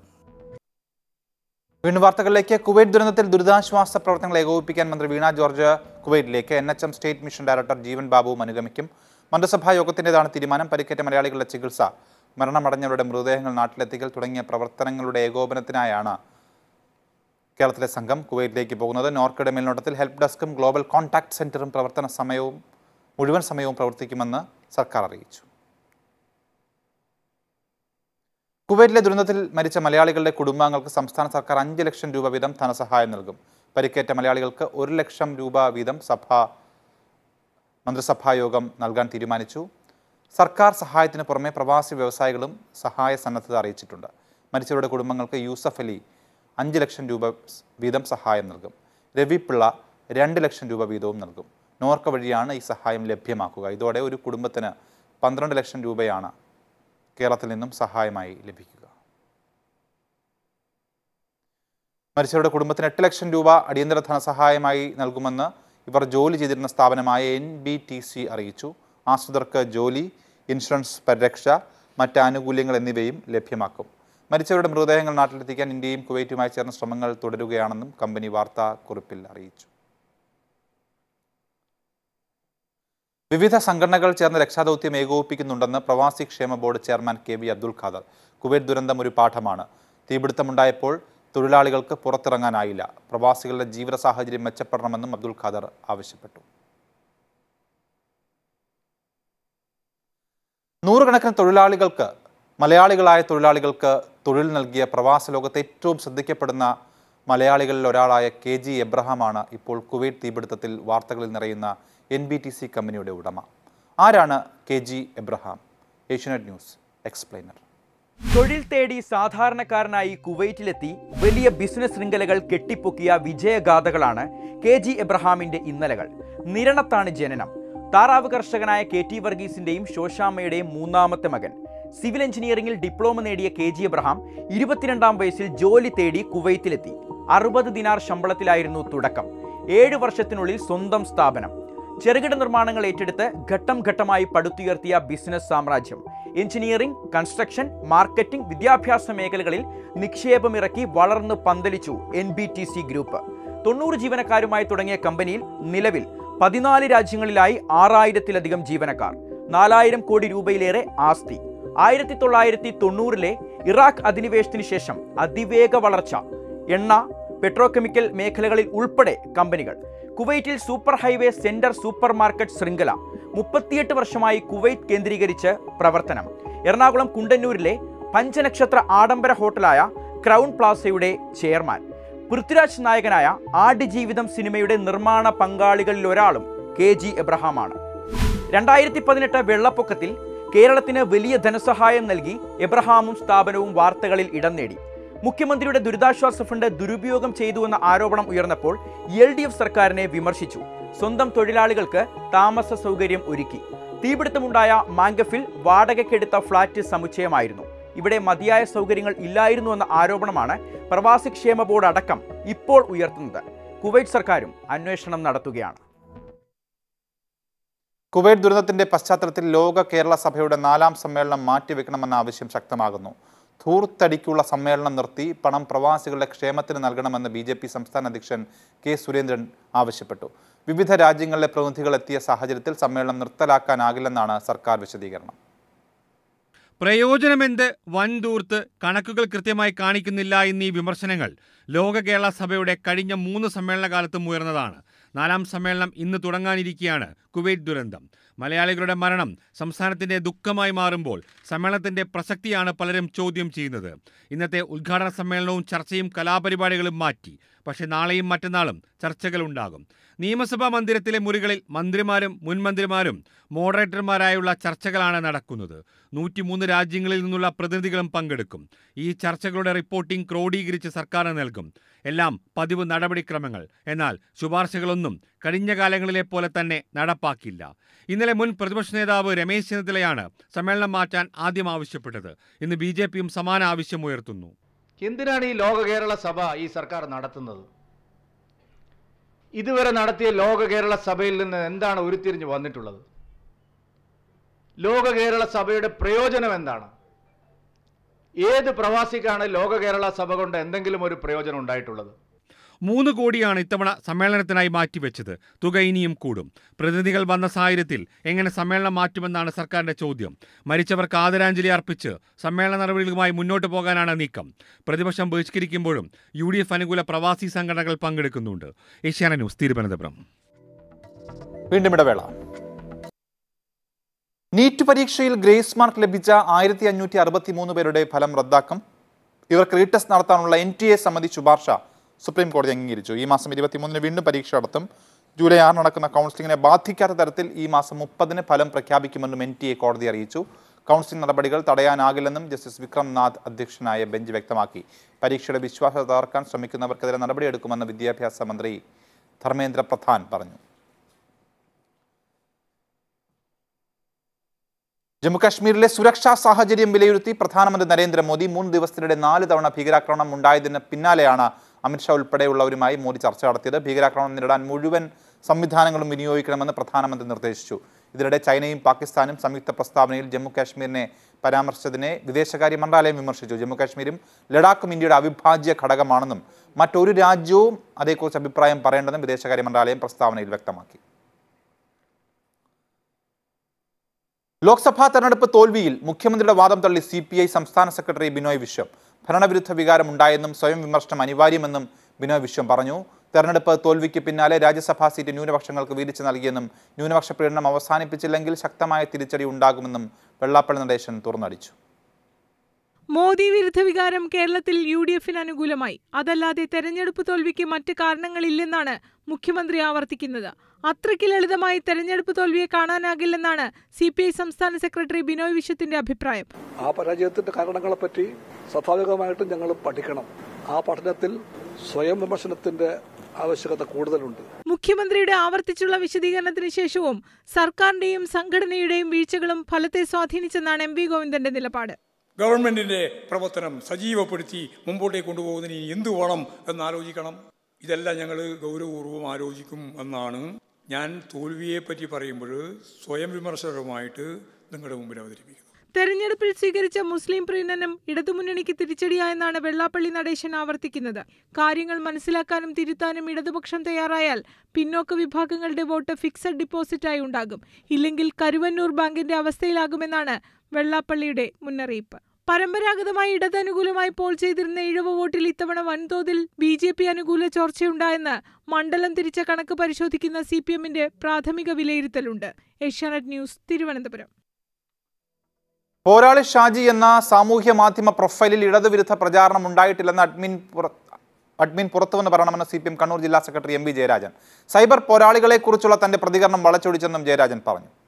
വീണ്ടും വാർത്തകളിലേക്ക് കുവൈറ്റ് ദുരന്തത്തിൽ ദുരിതാശ്വാസ പ്രവർത്തനങ്ങൾ ഏകോപിപ്പിക്കാൻ മന്ത്രി വീണ ജോർജ് കുവൈറ്റിലേക്ക് N H M state mission director Jeevan ബാബുവും അനുഗമിക്കും മന്ത്രിസഭാ യോഗത്തിൻ്റെതാണ് തീരുമാനം പരിക്കേറ്റ മലയാളികളുടെ ചികിത്സ മരണമടഞ്ഞവരുടെ മൃതദേഹങ്ങൾ നാട്ടിലെത്തിക്കൽ തുടങ്ങിയ പ്രവർത്തനങ്ങളുടെ ഏകോപനത്തിനായാണ് കേരളത്തിലെ സംഘം കുവൈറ്റിലേക്ക് പോകുന്നത് നോർക്കയുടെ മേൽനോട്ടത്തിൽ ഹെൽപ്പ് ഡെസ്കും ഗ്ലോബൽ കോൺടാക്ട് സെന്ററും പ്രവർത്തന സമയവും മുഴുവൻ സമയവും പ്രവർത്തിക്കുമെന്ന് സർക്കാർ അറിയിച്ചു കുവൈറ്റിലെ ദുരന്തത്തിൽ മരിച്ച മലയാളികളുടെ കുടുംബാംഗങ്ങൾക്ക് സംസ്ഥാന സർക്കാർ അഞ്ച് ലക്ഷം രൂപ വീതം ധനസഹായം നൽകും പരിക്കേറ്റ മലയാളികൾക്ക് ഒരു ലക്ഷം രൂപ വീതം സഭ മന്ത്രിസഭാ യോഗം നൽകാൻ തീരുമാനിച്ചു സർക്കാർ സഹായത്തിന് പുറമെ പ്രവാസി വ്യവസായികളും സഹായ സന്നദ്ധത അറിയിച്ചിട്ടുണ്ട് മരിച്ചവരുടെ കുടുംബങ്ങൾക്ക് യൂസഫ് അലി അഞ്ച് ലക്ഷം രൂപ വീതം സഹായം നൽകും രവി പിള്ള രണ്ട് ലക്ഷം രൂപ വീതവും നൽകും നോർക്ക വഴിയാണ് ഈ സഹായം ലഭ്യമാക്കുക ഇതോടെ ഒരു കുടുംബത്തിന് പന്ത്രണ്ട് ലക്ഷം രൂപയാണ് കേരളത്തിൽ നിന്നും സഹായമായി ലഭിക്കുക മരിച്ചവരുടെ കുടുംബത്തിന് എട്ട് ലക്ഷം രൂപ അടിയന്തര ധനസഹായമായി നൽകുമെന്ന് ഇവർ ജോലി ചെയ്തിരുന്ന സ്ഥാപനമായ എൻ ബി ടി സി അറിയിച്ചു ആശ്രിതർക്ക് ജോലി ഇൻഷുറൻസ് പരിരക്ഷ മറ്റ് ആനുകൂല്യങ്ങൾ എന്നിവയും ലഭ്യമാക്കും മരിച്ചവരുടെ മൃതദേഹങ്ങൾ നാട്ടിലെത്തിക്കാൻ ഇന്ത്യയും കുവൈറ്റുമായി ചേർന്ന ശ്രമങ്ങൾ തുടരുകയാണെന്നും കമ്പനി വാർത്താക്കുറിപ്പിൽ അറിയിച്ചു വിവിധ സംഘടനകൾ ചേർന്ന് രക്ഷാദൗത്യം ഏകോപിപ്പിക്കുന്നുണ്ടെന്ന് പ്രവാസി ക്ഷേമ board chairman K V Abdul Khader Kuwait ദുരന്തം ഒരു പാഠമാണ് തീപിടുത്തമുണ്ടായപ്പോൾ തൊഴിലാളികൾക്ക് പുറത്തിറങ്ങാനായില്ല പ്രവാസികളുടെ ജീവിത സാഹചര്യം മെച്ചപ്പെടണമെന്നും അബ്ദുൽ ഖാദർ ആവശ്യപ്പെട്ടു നൂറുകണക്കിന് തൊഴിലാളികൾക്ക് മലയാളികളായ തൊഴിലാളികൾക്ക് തൊഴിൽ നൽകിയ പ്രവാസ ലോകത്തെ ഏറ്റവും ശ്രദ്ധിക്കപ്പെടുന്ന മലയാളികളിൽ ഒരാളായ കെ ജി എബ്രഹാമാണ് ഇപ്പോൾ കുവൈറ്റ് തീപിടുത്തത്തിൽ വാർത്തകളിൽ നിറയുന്ന എൻ ബി ടി സി കമ്പനിയുടെ ഉടമ ആരാണ് K G Abraham Asianet news explainer തൊഴിൽ തേടി സാധാരണക്കാരനായി കുവൈറ്റിലെത്തി വലിയ ബിസിനസ് ശൃംഖലകൾ കെട്ടിപ്പൊക്കിയ വിജയഗാഥകളാണ് കെ ജി എബ്രഹാമിന്റെ ഇന്നലകൾ നിരണത്താണ് ജനനം താറാവ് കർഷകനായ കെ ടി വർഗീസിന്റെയും ശോശാമ്മയുടെയും മൂന്നാമത്തെ മകൻ സിവിൽ എഞ്ചിനീയറിംഗിൽ ഡിപ്ലോമ നേടിയ കെ ജി എബ്രഹാം ഇരുപത്തിരണ്ടാം വയസ്സിൽ ജോലി തേടി കുവൈറ്റിലെത്തി അറുപത് ദിനാർ ശമ്പളത്തിലായിരുന്നു തുടക്കം ഏഴ് വർഷത്തിനുള്ളിൽ സ്വന്തം സ്ഥാപനം ചെറുകിട നിർമ്മാണങ്ങൾ ഏറ്റെടുത്ത് ഘട്ടം ഘട്ടമായി പടുത്തുയർത്തിയ ബിസിനസ് സാമ്രാജ്യം എഞ്ചിനീയറിംഗ് കൺസ്ട്രക്ഷൻ മാർക്കറ്റിംഗ് വിദ്യാഭ്യാസ മേഖലകളിൽ നിക്ഷേപമിറക്കി വളർന്നു പന്തലിച്ചു N B T C group തൊണ്ണൂറ് ജീവനക്കാരുമായി തുടങ്ങിയ കമ്പനിയിൽ നിലവിൽ പതിനാല് രാജ്യങ്ങളിലായി ആറായിരത്തിലധികം ജീവനക്കാർ നാലായിരം കോടി രൂപയിലേറെ ആസ്തി ആയിരത്തി തൊള്ളായിരത്തി തൊണ്ണൂറിലെ ഇറാഖ് അധിനിവേശത്തിന് ശേഷം അതിവേഗ വളർച്ച എണ്ണ പെട്രോകെമിക്കൽ മേഖലകളിൽ ഉൾപ്പെടെ കമ്പനികൾ കുവൈറ്റിൽ super highway centre super market ശൃംഖല മുപ്പത്തിയെട്ട് വർഷമായി കുവൈറ്റ് കേന്ദ്രീകരിച്ച് പ്രവർത്തനം എറണാകുളം കുണ്ടന്നൂരിലെ പഞ്ചനക്ഷത്ര ആഡംബര ഹോട്ടലായ ക്രൗൺ പ്ലാസയുടെ ചെയർമാൻ പൃഥ്വിരാജ് നായകനായ ആടുജീവിതം സിനിമയുടെ നിർമ്മാണ പങ്കാളികളിൽ ഒരാളും കെ ജി എബ്രഹാമാണ് രണ്ടായിരത്തി പതിനെട്ട് വെള്ളപ്പൊക്കത്തിൽ കേരളത്തിന് വലിയ ധനസഹായം നൽകി എബ്രഹാമും സ്ഥാപനവും വാർത്തകളിൽ ഇടം നേടി മുഖ്യമന്ത്രിയുടെ ദുരിതാശ്വാസ ഫണ്ട് ദുരുപയോഗം ചെയ്തുവെന്ന ആരോപണം ഉയർന്നപ്പോൾ എൽ ഡി എഫ് സർക്കാരിനെ വിമർശിച്ചു സ്വന്തം തൊഴിലാളികൾക്ക് താമസ സൗകര്യം ഒരുക്കി തീപിടുത്തമുണ്ടായ മാങ്കഫിൽ വാടകയ്ക്കെടുത്ത ഫ്ളാറ്റ് സമുച്ചയമായിരുന്നു ഇവിടെ മതിയായ സൗകര്യങ്ങൾ ഇല്ലായിരുന്നു എന്ന ആരോപണമാണ് പ്രവാസി ക്ഷേമ ബോർഡ് അടക്കം ഇപ്പോൾ ഉയർത്തുന്നത് കുവൈറ്റ് സർക്കാരും അന്വേഷണം നടത്തുകയാണ് കുവൈറ്റ് ദുരന്തത്തിന്റെ പശ്ചാത്തലത്തിൽ ലോക കേരള സഭയുടെ നാലാം സമ്മേളനം മാറ്റിവെക്കണമെന്ന ആവശ്യം ശക്തമാകുന്നു ധൂർത്തടിക്കുള്ള സമ്മേളനം നിർത്തി പണം പ്രവാസികളുടെ ക്ഷേമത്തിന് നൽകണമെന്ന് ബി ജെ പി സംസ്ഥാന അധ്യക്ഷൻ കെ സുരേന്ദ്രൻ ആവശ്യപ്പെട്ടു വിവിധ രാജ്യങ്ങളിലെ പ്രതിനിധികൾ എത്തിയ സാഹചര്യത്തിൽ സമ്മേളനം നിർത്തലാക്കാനാകില്ലെന്നാണ് സർക്കാർ വിശദീകരണം പ്രയോജനമെന്ത് വൻതൂർത്ത് കണക്കുകൾ കൃത്യമായി കാണിക്കുന്നില്ല എന്നീ വിമർശനങ്ങൾ ലോക കേരള സഭയുടെ കഴിഞ്ഞ മൂന്ന് സമ്മേളനകാലത്തും ഉയർന്നതാണ് നാലാം സമ്മേളനം ഇന്ന് തുടങ്ങാനിരിക്കെയാണ് കുവൈറ്റ് ദുരന്തം മലയാളികളുടെ മരണം സംസ്ഥാനത്തിന്റെ ദുഃഖമായി മാറുമ്പോൾ സമ്മേളനത്തിന്റെ പ്രസക്തിയാണ് പലരും ചോദ്യം ചെയ്യുന്നത് ഇന്നത്തെ ഉദ്ഘാടന സമ്മേളനവും ചർച്ചയും കലാപരിപാടികളും മാറ്റി പക്ഷേ നാളെയും മറ്റന്നാളും ചർച്ചകളുണ്ടാകും നിയമസഭാ മന്ദിരത്തിലെ മുറികളിൽ മന്ത്രിമാരും മുൻ മന്ത്രിമാരും മോഡറേറ്റർമാരായുള്ള ചർച്ചകളാണ് നടക്കുന്നത് നൂറ്റിമൂന്ന് രാജ്യങ്ങളിൽ നിന്നുള്ള പ്രതിനിധികളും പങ്കെടുക്കും ഈ ചർച്ചകളുടെ റിപ്പോർട്ടിംഗ് ക്രോഡീകരിച്ച് സർക്കാരിന് നൽകും എല്ലാം പതിവ് നടപടിക്രമങ്ങൾ എന്നാൽ ശുപാർശകളൊന്നും കഴിഞ്ഞ കാലങ്ങളിലെ പോലെ തന്നെ നടപ്പാക്കില്ല ഇന്നലെ മുൻ പ്രതിപക്ഷ നേതാവ് രമേശ് ചെന്നിത്തലയാണ് സമ്മേളനം മാറ്റാൻ ആദ്യം ആവശ്യപ്പെട്ടത് ഇന്ന് ബി ജെ പിയും സമാന ആവശ്യം ഉയർത്തുന്നു എന്തിനാണ് ഈ ലോക കേരള സഭ ഈ സർക്കാർ നടത്തുന്നത് ഇതുവരെ നടത്തിയ ലോക കേരള സഭയിൽ നിന്ന് എന്താണ് ഉരുത്തിരിഞ്ഞ് വന്നിട്ടുള്ളത് ലോക കേരള സഭയുടെ പ്രയോജനം എന്താണ് ഏത് പ്രവാസിക്കാണ് ലോക കേരള സഭ കൊണ്ട് എന്തെങ്കിലും ഒരു പ്രയോജനം ഉണ്ടായിട്ടുള്ളത് മൂന്ന് കോടിയാണ് ഇത്തവണ സമ്മേളനത്തിനായി മാറ്റിവെച്ചത് തുക ഇനിയും കൂടും പ്രതിനിധികൾ വന്ന സാഹചര്യത്തിൽ എങ്ങനെ സമ്മേളനം മാറ്റുമെന്നാണ് സർക്കാരിന്റെ ചോദ്യം മരിച്ചവർക്ക് ആദരാഞ്ജലി അർപ്പിച്ച് സമ്മേളന നടപടികളുമായി മുന്നോട്ട് പോകാനാണ് നീക്കം പ്രതിപക്ഷം ബഹിഷ്കരിക്കുമ്പോഴും യു ഡി എഫ് അനുകൂല പ്രവാസി സംഘടനകൾ പങ്കെടുക്കുന്നുണ്ട് ഏഷ്യാന ന്യൂസ് തിരുവനന്തപുരം വീണ്ടും ഇടവേള നീറ്റ് പരീക്ഷയിൽ ഗ്രേസ് മാർക്ക് ലഭിച്ച ആയിരത്തി അഞ്ഞൂറ്റി അറുപത്തി മൂന്ന് പേരുടെ ഫലം റദ്ദാക്കും ഇവർക്ക് റീടെസ്റ്റ് നടത്താനുള്ള എൻ ടി എ സമിതി ശുപാർശ സുപ്രീം കോടതി അംഗീകരിച്ചു ഈ മാസം ഇരുപത്തിമൂന്നിന് വീണ്ടും പരീക്ഷ നടത്തും ജൂലൈ ആറ് നടക്കുന്ന കൗൺസിലിംഗിനെ ബാധിക്കാത്ത തരത്തിൽ ഈ മാസം മുപ്പതിന് ഫലം പ്രഖ്യാപിക്കുമെന്നും എൻ ടി എ കോടതി അറിയിച്ചു കൗൺസിലിംഗ് നടപടികൾ തടയാനാകില്ലെന്നും ജസ്റ്റിസ് വിക്രം നാഥ് അധ്യക്ഷനായ ബെഞ്ച് വ്യക്തമാക്കി പരീക്ഷയുടെ വിശ്വാസ്യത തകർക്കാൻ ശ്രമിക്കുന്നവർക്കെതിരെ നടപടിയെടുക്കുമെന്ന് വിദ്യാഭ്യാസ മന്ത്രി ധർമ്മേന്ദ്ര പ്രധാൻ പറഞ്ഞു ജമ്മുകാശ്മീരിലെ സുരക്ഷാ സാഹചര്യം വിലയിരുത്തി പ്രധാനമന്ത്രി നരേന്ദ്രമോദി മൂന്ന് ദിവസത്തിനിടെ നാല് തവണ ഭീകരാക്രമണം ഉണ്ടായതിന് പിന്നാലെയാണ് അമിത്ഷാ ഉൾപ്പെടെയുള്ളവരുമായി മോദി ചർച്ച നടത്തിയത് ഭീകരാക്രമണം നേരിടാൻ മുഴുവൻ സംവിധാനങ്ങളും വിനിയോഗിക്കണമെന്ന് പ്രധാനമന്ത്രി നിർദ്ദേശിച്ചു ഇതിനിടെ ചൈനയും പാകിസ്ഥാനും സംയുക്ത പ്രസ്താവനയിൽ ജമ്മുകാശ്മീരിനെ പരാമർശിച്ചതിനെ വിദേശകാര്യ മന്ത്രാലയം വിമർശിച്ചു ജമ്മുകാശ്മീരും ലഡാക്കും ഇന്ത്യയുടെ അവിഭാജ്യ ഘടകമാണെന്നും മറ്റൊരു രാജ്യവും അതേക്കുറിച്ച് അഭിപ്രായം പറയേണ്ടെന്നും വിദേശകാര്യ മന്ത്രാലയം പ്രസ്താവനയിൽ വ്യക്തമാക്കി ലോക്സഭാ തെരഞ്ഞെടുപ്പ് തോൽവിയിൽ മുഖ്യമന്ത്രിയുടെ വാദം തള്ളി സി പി ഐ സംസ്ഥാന സെക്രട്ടറി ബിനോയ് വിശ്വം ഭരണവിരുദ്ധ വികാരം ഉണ്ടായെന്നും സ്വയം വിമർശനം അനിവാര്യമെന്നും ബിനോയ് വിശ്വം പറഞ്ഞു തെരഞ്ഞെടുപ്പ് തോൽവിക്ക് പിന്നാലെ രാജ്യസഭാ സീറ്റ് ന്യൂനപക്ഷങ്ങൾക്ക് വീതിച്ചു നൽകിയെന്നും ന്യൂനപക്ഷ പീഡനം അവസാനിപ്പിച്ചില്ലെങ്കിൽ ശക്തമായ തിരിച്ചടി ഉണ്ടാകുമെന്നും വെള്ളാപ്പള്ളി നടേശൻ തുറന്നടിച്ചു മോദി വിരുദ്ധ വികാരം കേരളത്തിൽ യു ഡി എഫിന് അനുകൂലമായി അതല്ലാതെ തെരഞ്ഞെടുപ്പ് തോൽവിക്ക് മറ്റ് കാരണങ്ങളില്ലെന്നാണ് മുഖ്യമന്ത്രി ആവർത്തിക്കുന്നത് അത്രയ്ക്ക് ലളിതമായി തെരഞ്ഞെടുപ്പ് തോൽവിയെ കാണാനാകില്ലെന്നാണ് സി പി ഐ സംസ്ഥാന സെക്രട്ടറി ബിനോയ് വിശ്വത്തിന്റെ അഭിപ്രായം ആ പരാജയത്തിന്റെ കാരണങ്ങളെപ്പറ്റി സ്വാഭാവികമായിട്ടും ഞങ്ങൾ പഠിക്കണം ആ പഠനത്തിൽ സ്വയം വിമർശനത്തിന്റെ ആവശ്യകത കൂടുതലുണ്ട് മുഖ്യമന്ത്രിയുടെ ആവർത്തിച്ചുള്ള വിശദീകരണത്തിന് ശേഷവും സർക്കാരിന്റെയും സംഘടനയുടെയും വീഴ്ചകളും ഫലത്തെ സ്വാധീനിച്ചെന്നാണ് എം വി ഗോവിന്ദന്റെ നിലപാട് ഗവൺമെന്റിന്റെ പ്രവർത്തനം സജീവപ്പെടുത്തി മുമ്പോട്ടേക്ക് കൊണ്ടുപോകുന്നതിന് ഇനി എന്ത് വേണം എന്ന് ആലോചിക്കണം ഇതെല്ലാം ഞങ്ങൾ ഗൗരവപൂർവ്വം ആലോചിക്കും എന്നാണ് ഞാൻ തോൽവിയെ പറ്റി പറയുമ്പോൾ സ്വയം വിമർശകരുമായിട്ട് നിങ്ങളുടെ മുമ്പിൽ അവതരിപ്പിക്കുന്നത് തെരഞ്ഞെടുപ്പിൽ സ്വീകരിച്ച മുസ്ലിം പ്രീണനം ഇടതുമുന്നണിക്ക് തിരിച്ചടിയായെന്നാണ് വെള്ളാപ്പള്ളി നടേശൻ ആവർത്തിക്കുന്നത് കാര്യങ്ങൾ മനസ്സിലാക്കാനും തിരുത്താനും ഇടതുപക്ഷം തയ്യാറായാൽ പിന്നോക്ക വിഭാഗങ്ങളുടെ വോട്ട് ഫിക്സഡ് ഡിപ്പോസിറ്റായി ഉണ്ടാകും ഇല്ലെങ്കിൽ കരുവന്നൂർ ബാങ്കിന്റെ അവസ്ഥയിലാകുമെന്നാണ് വെള്ളാപ്പള്ളിയുടെ മുന്നറിയിപ്പ് പരമ്പരാഗതമായി ഇടതനുകൂലമായി പോൾ ചെയ്തിരുന്ന ഇഴവ് വോട്ടിൽ ഇത്തവണ വൻതോതിൽ ബി ജെ പി അനുകൂല ചോർച്ചയുണ്ടായെന്ന് മണ്ഡലം തിരിച്ച കണക്ക് പരിശോധിക്കുന്ന സി പി എമ്മിന്റെ പ്രാഥമിക വിലയിരുത്തലുണ്ട് ഏഷ്യാനെറ്റ് ന്യൂസ് തിരുവനന്തപുരം പോരാളി ഷാജി എന്ന സാമൂഹ്യ മാധ്യമ പ്രൊഫൈലിൽ ഇടതുവിരുദ്ധ പ്രചാരണം ഉണ്ടായിട്ടില്ലെന്ന് അഡ്മിൻ പുറ അഡ്മിൻ പുറത്തുവന്ന് പറയണമെന്ന് സി പി എം കണ്ണൂർ ജില്ലാ secretary M V Jayarajan cyber പോരാളികളെക്കുറിച്ചുള്ള തന്റെ പ്രതികരണം വളച്ചൊടിച്ചെന്നും ജയരാജൻ പറഞ്ഞു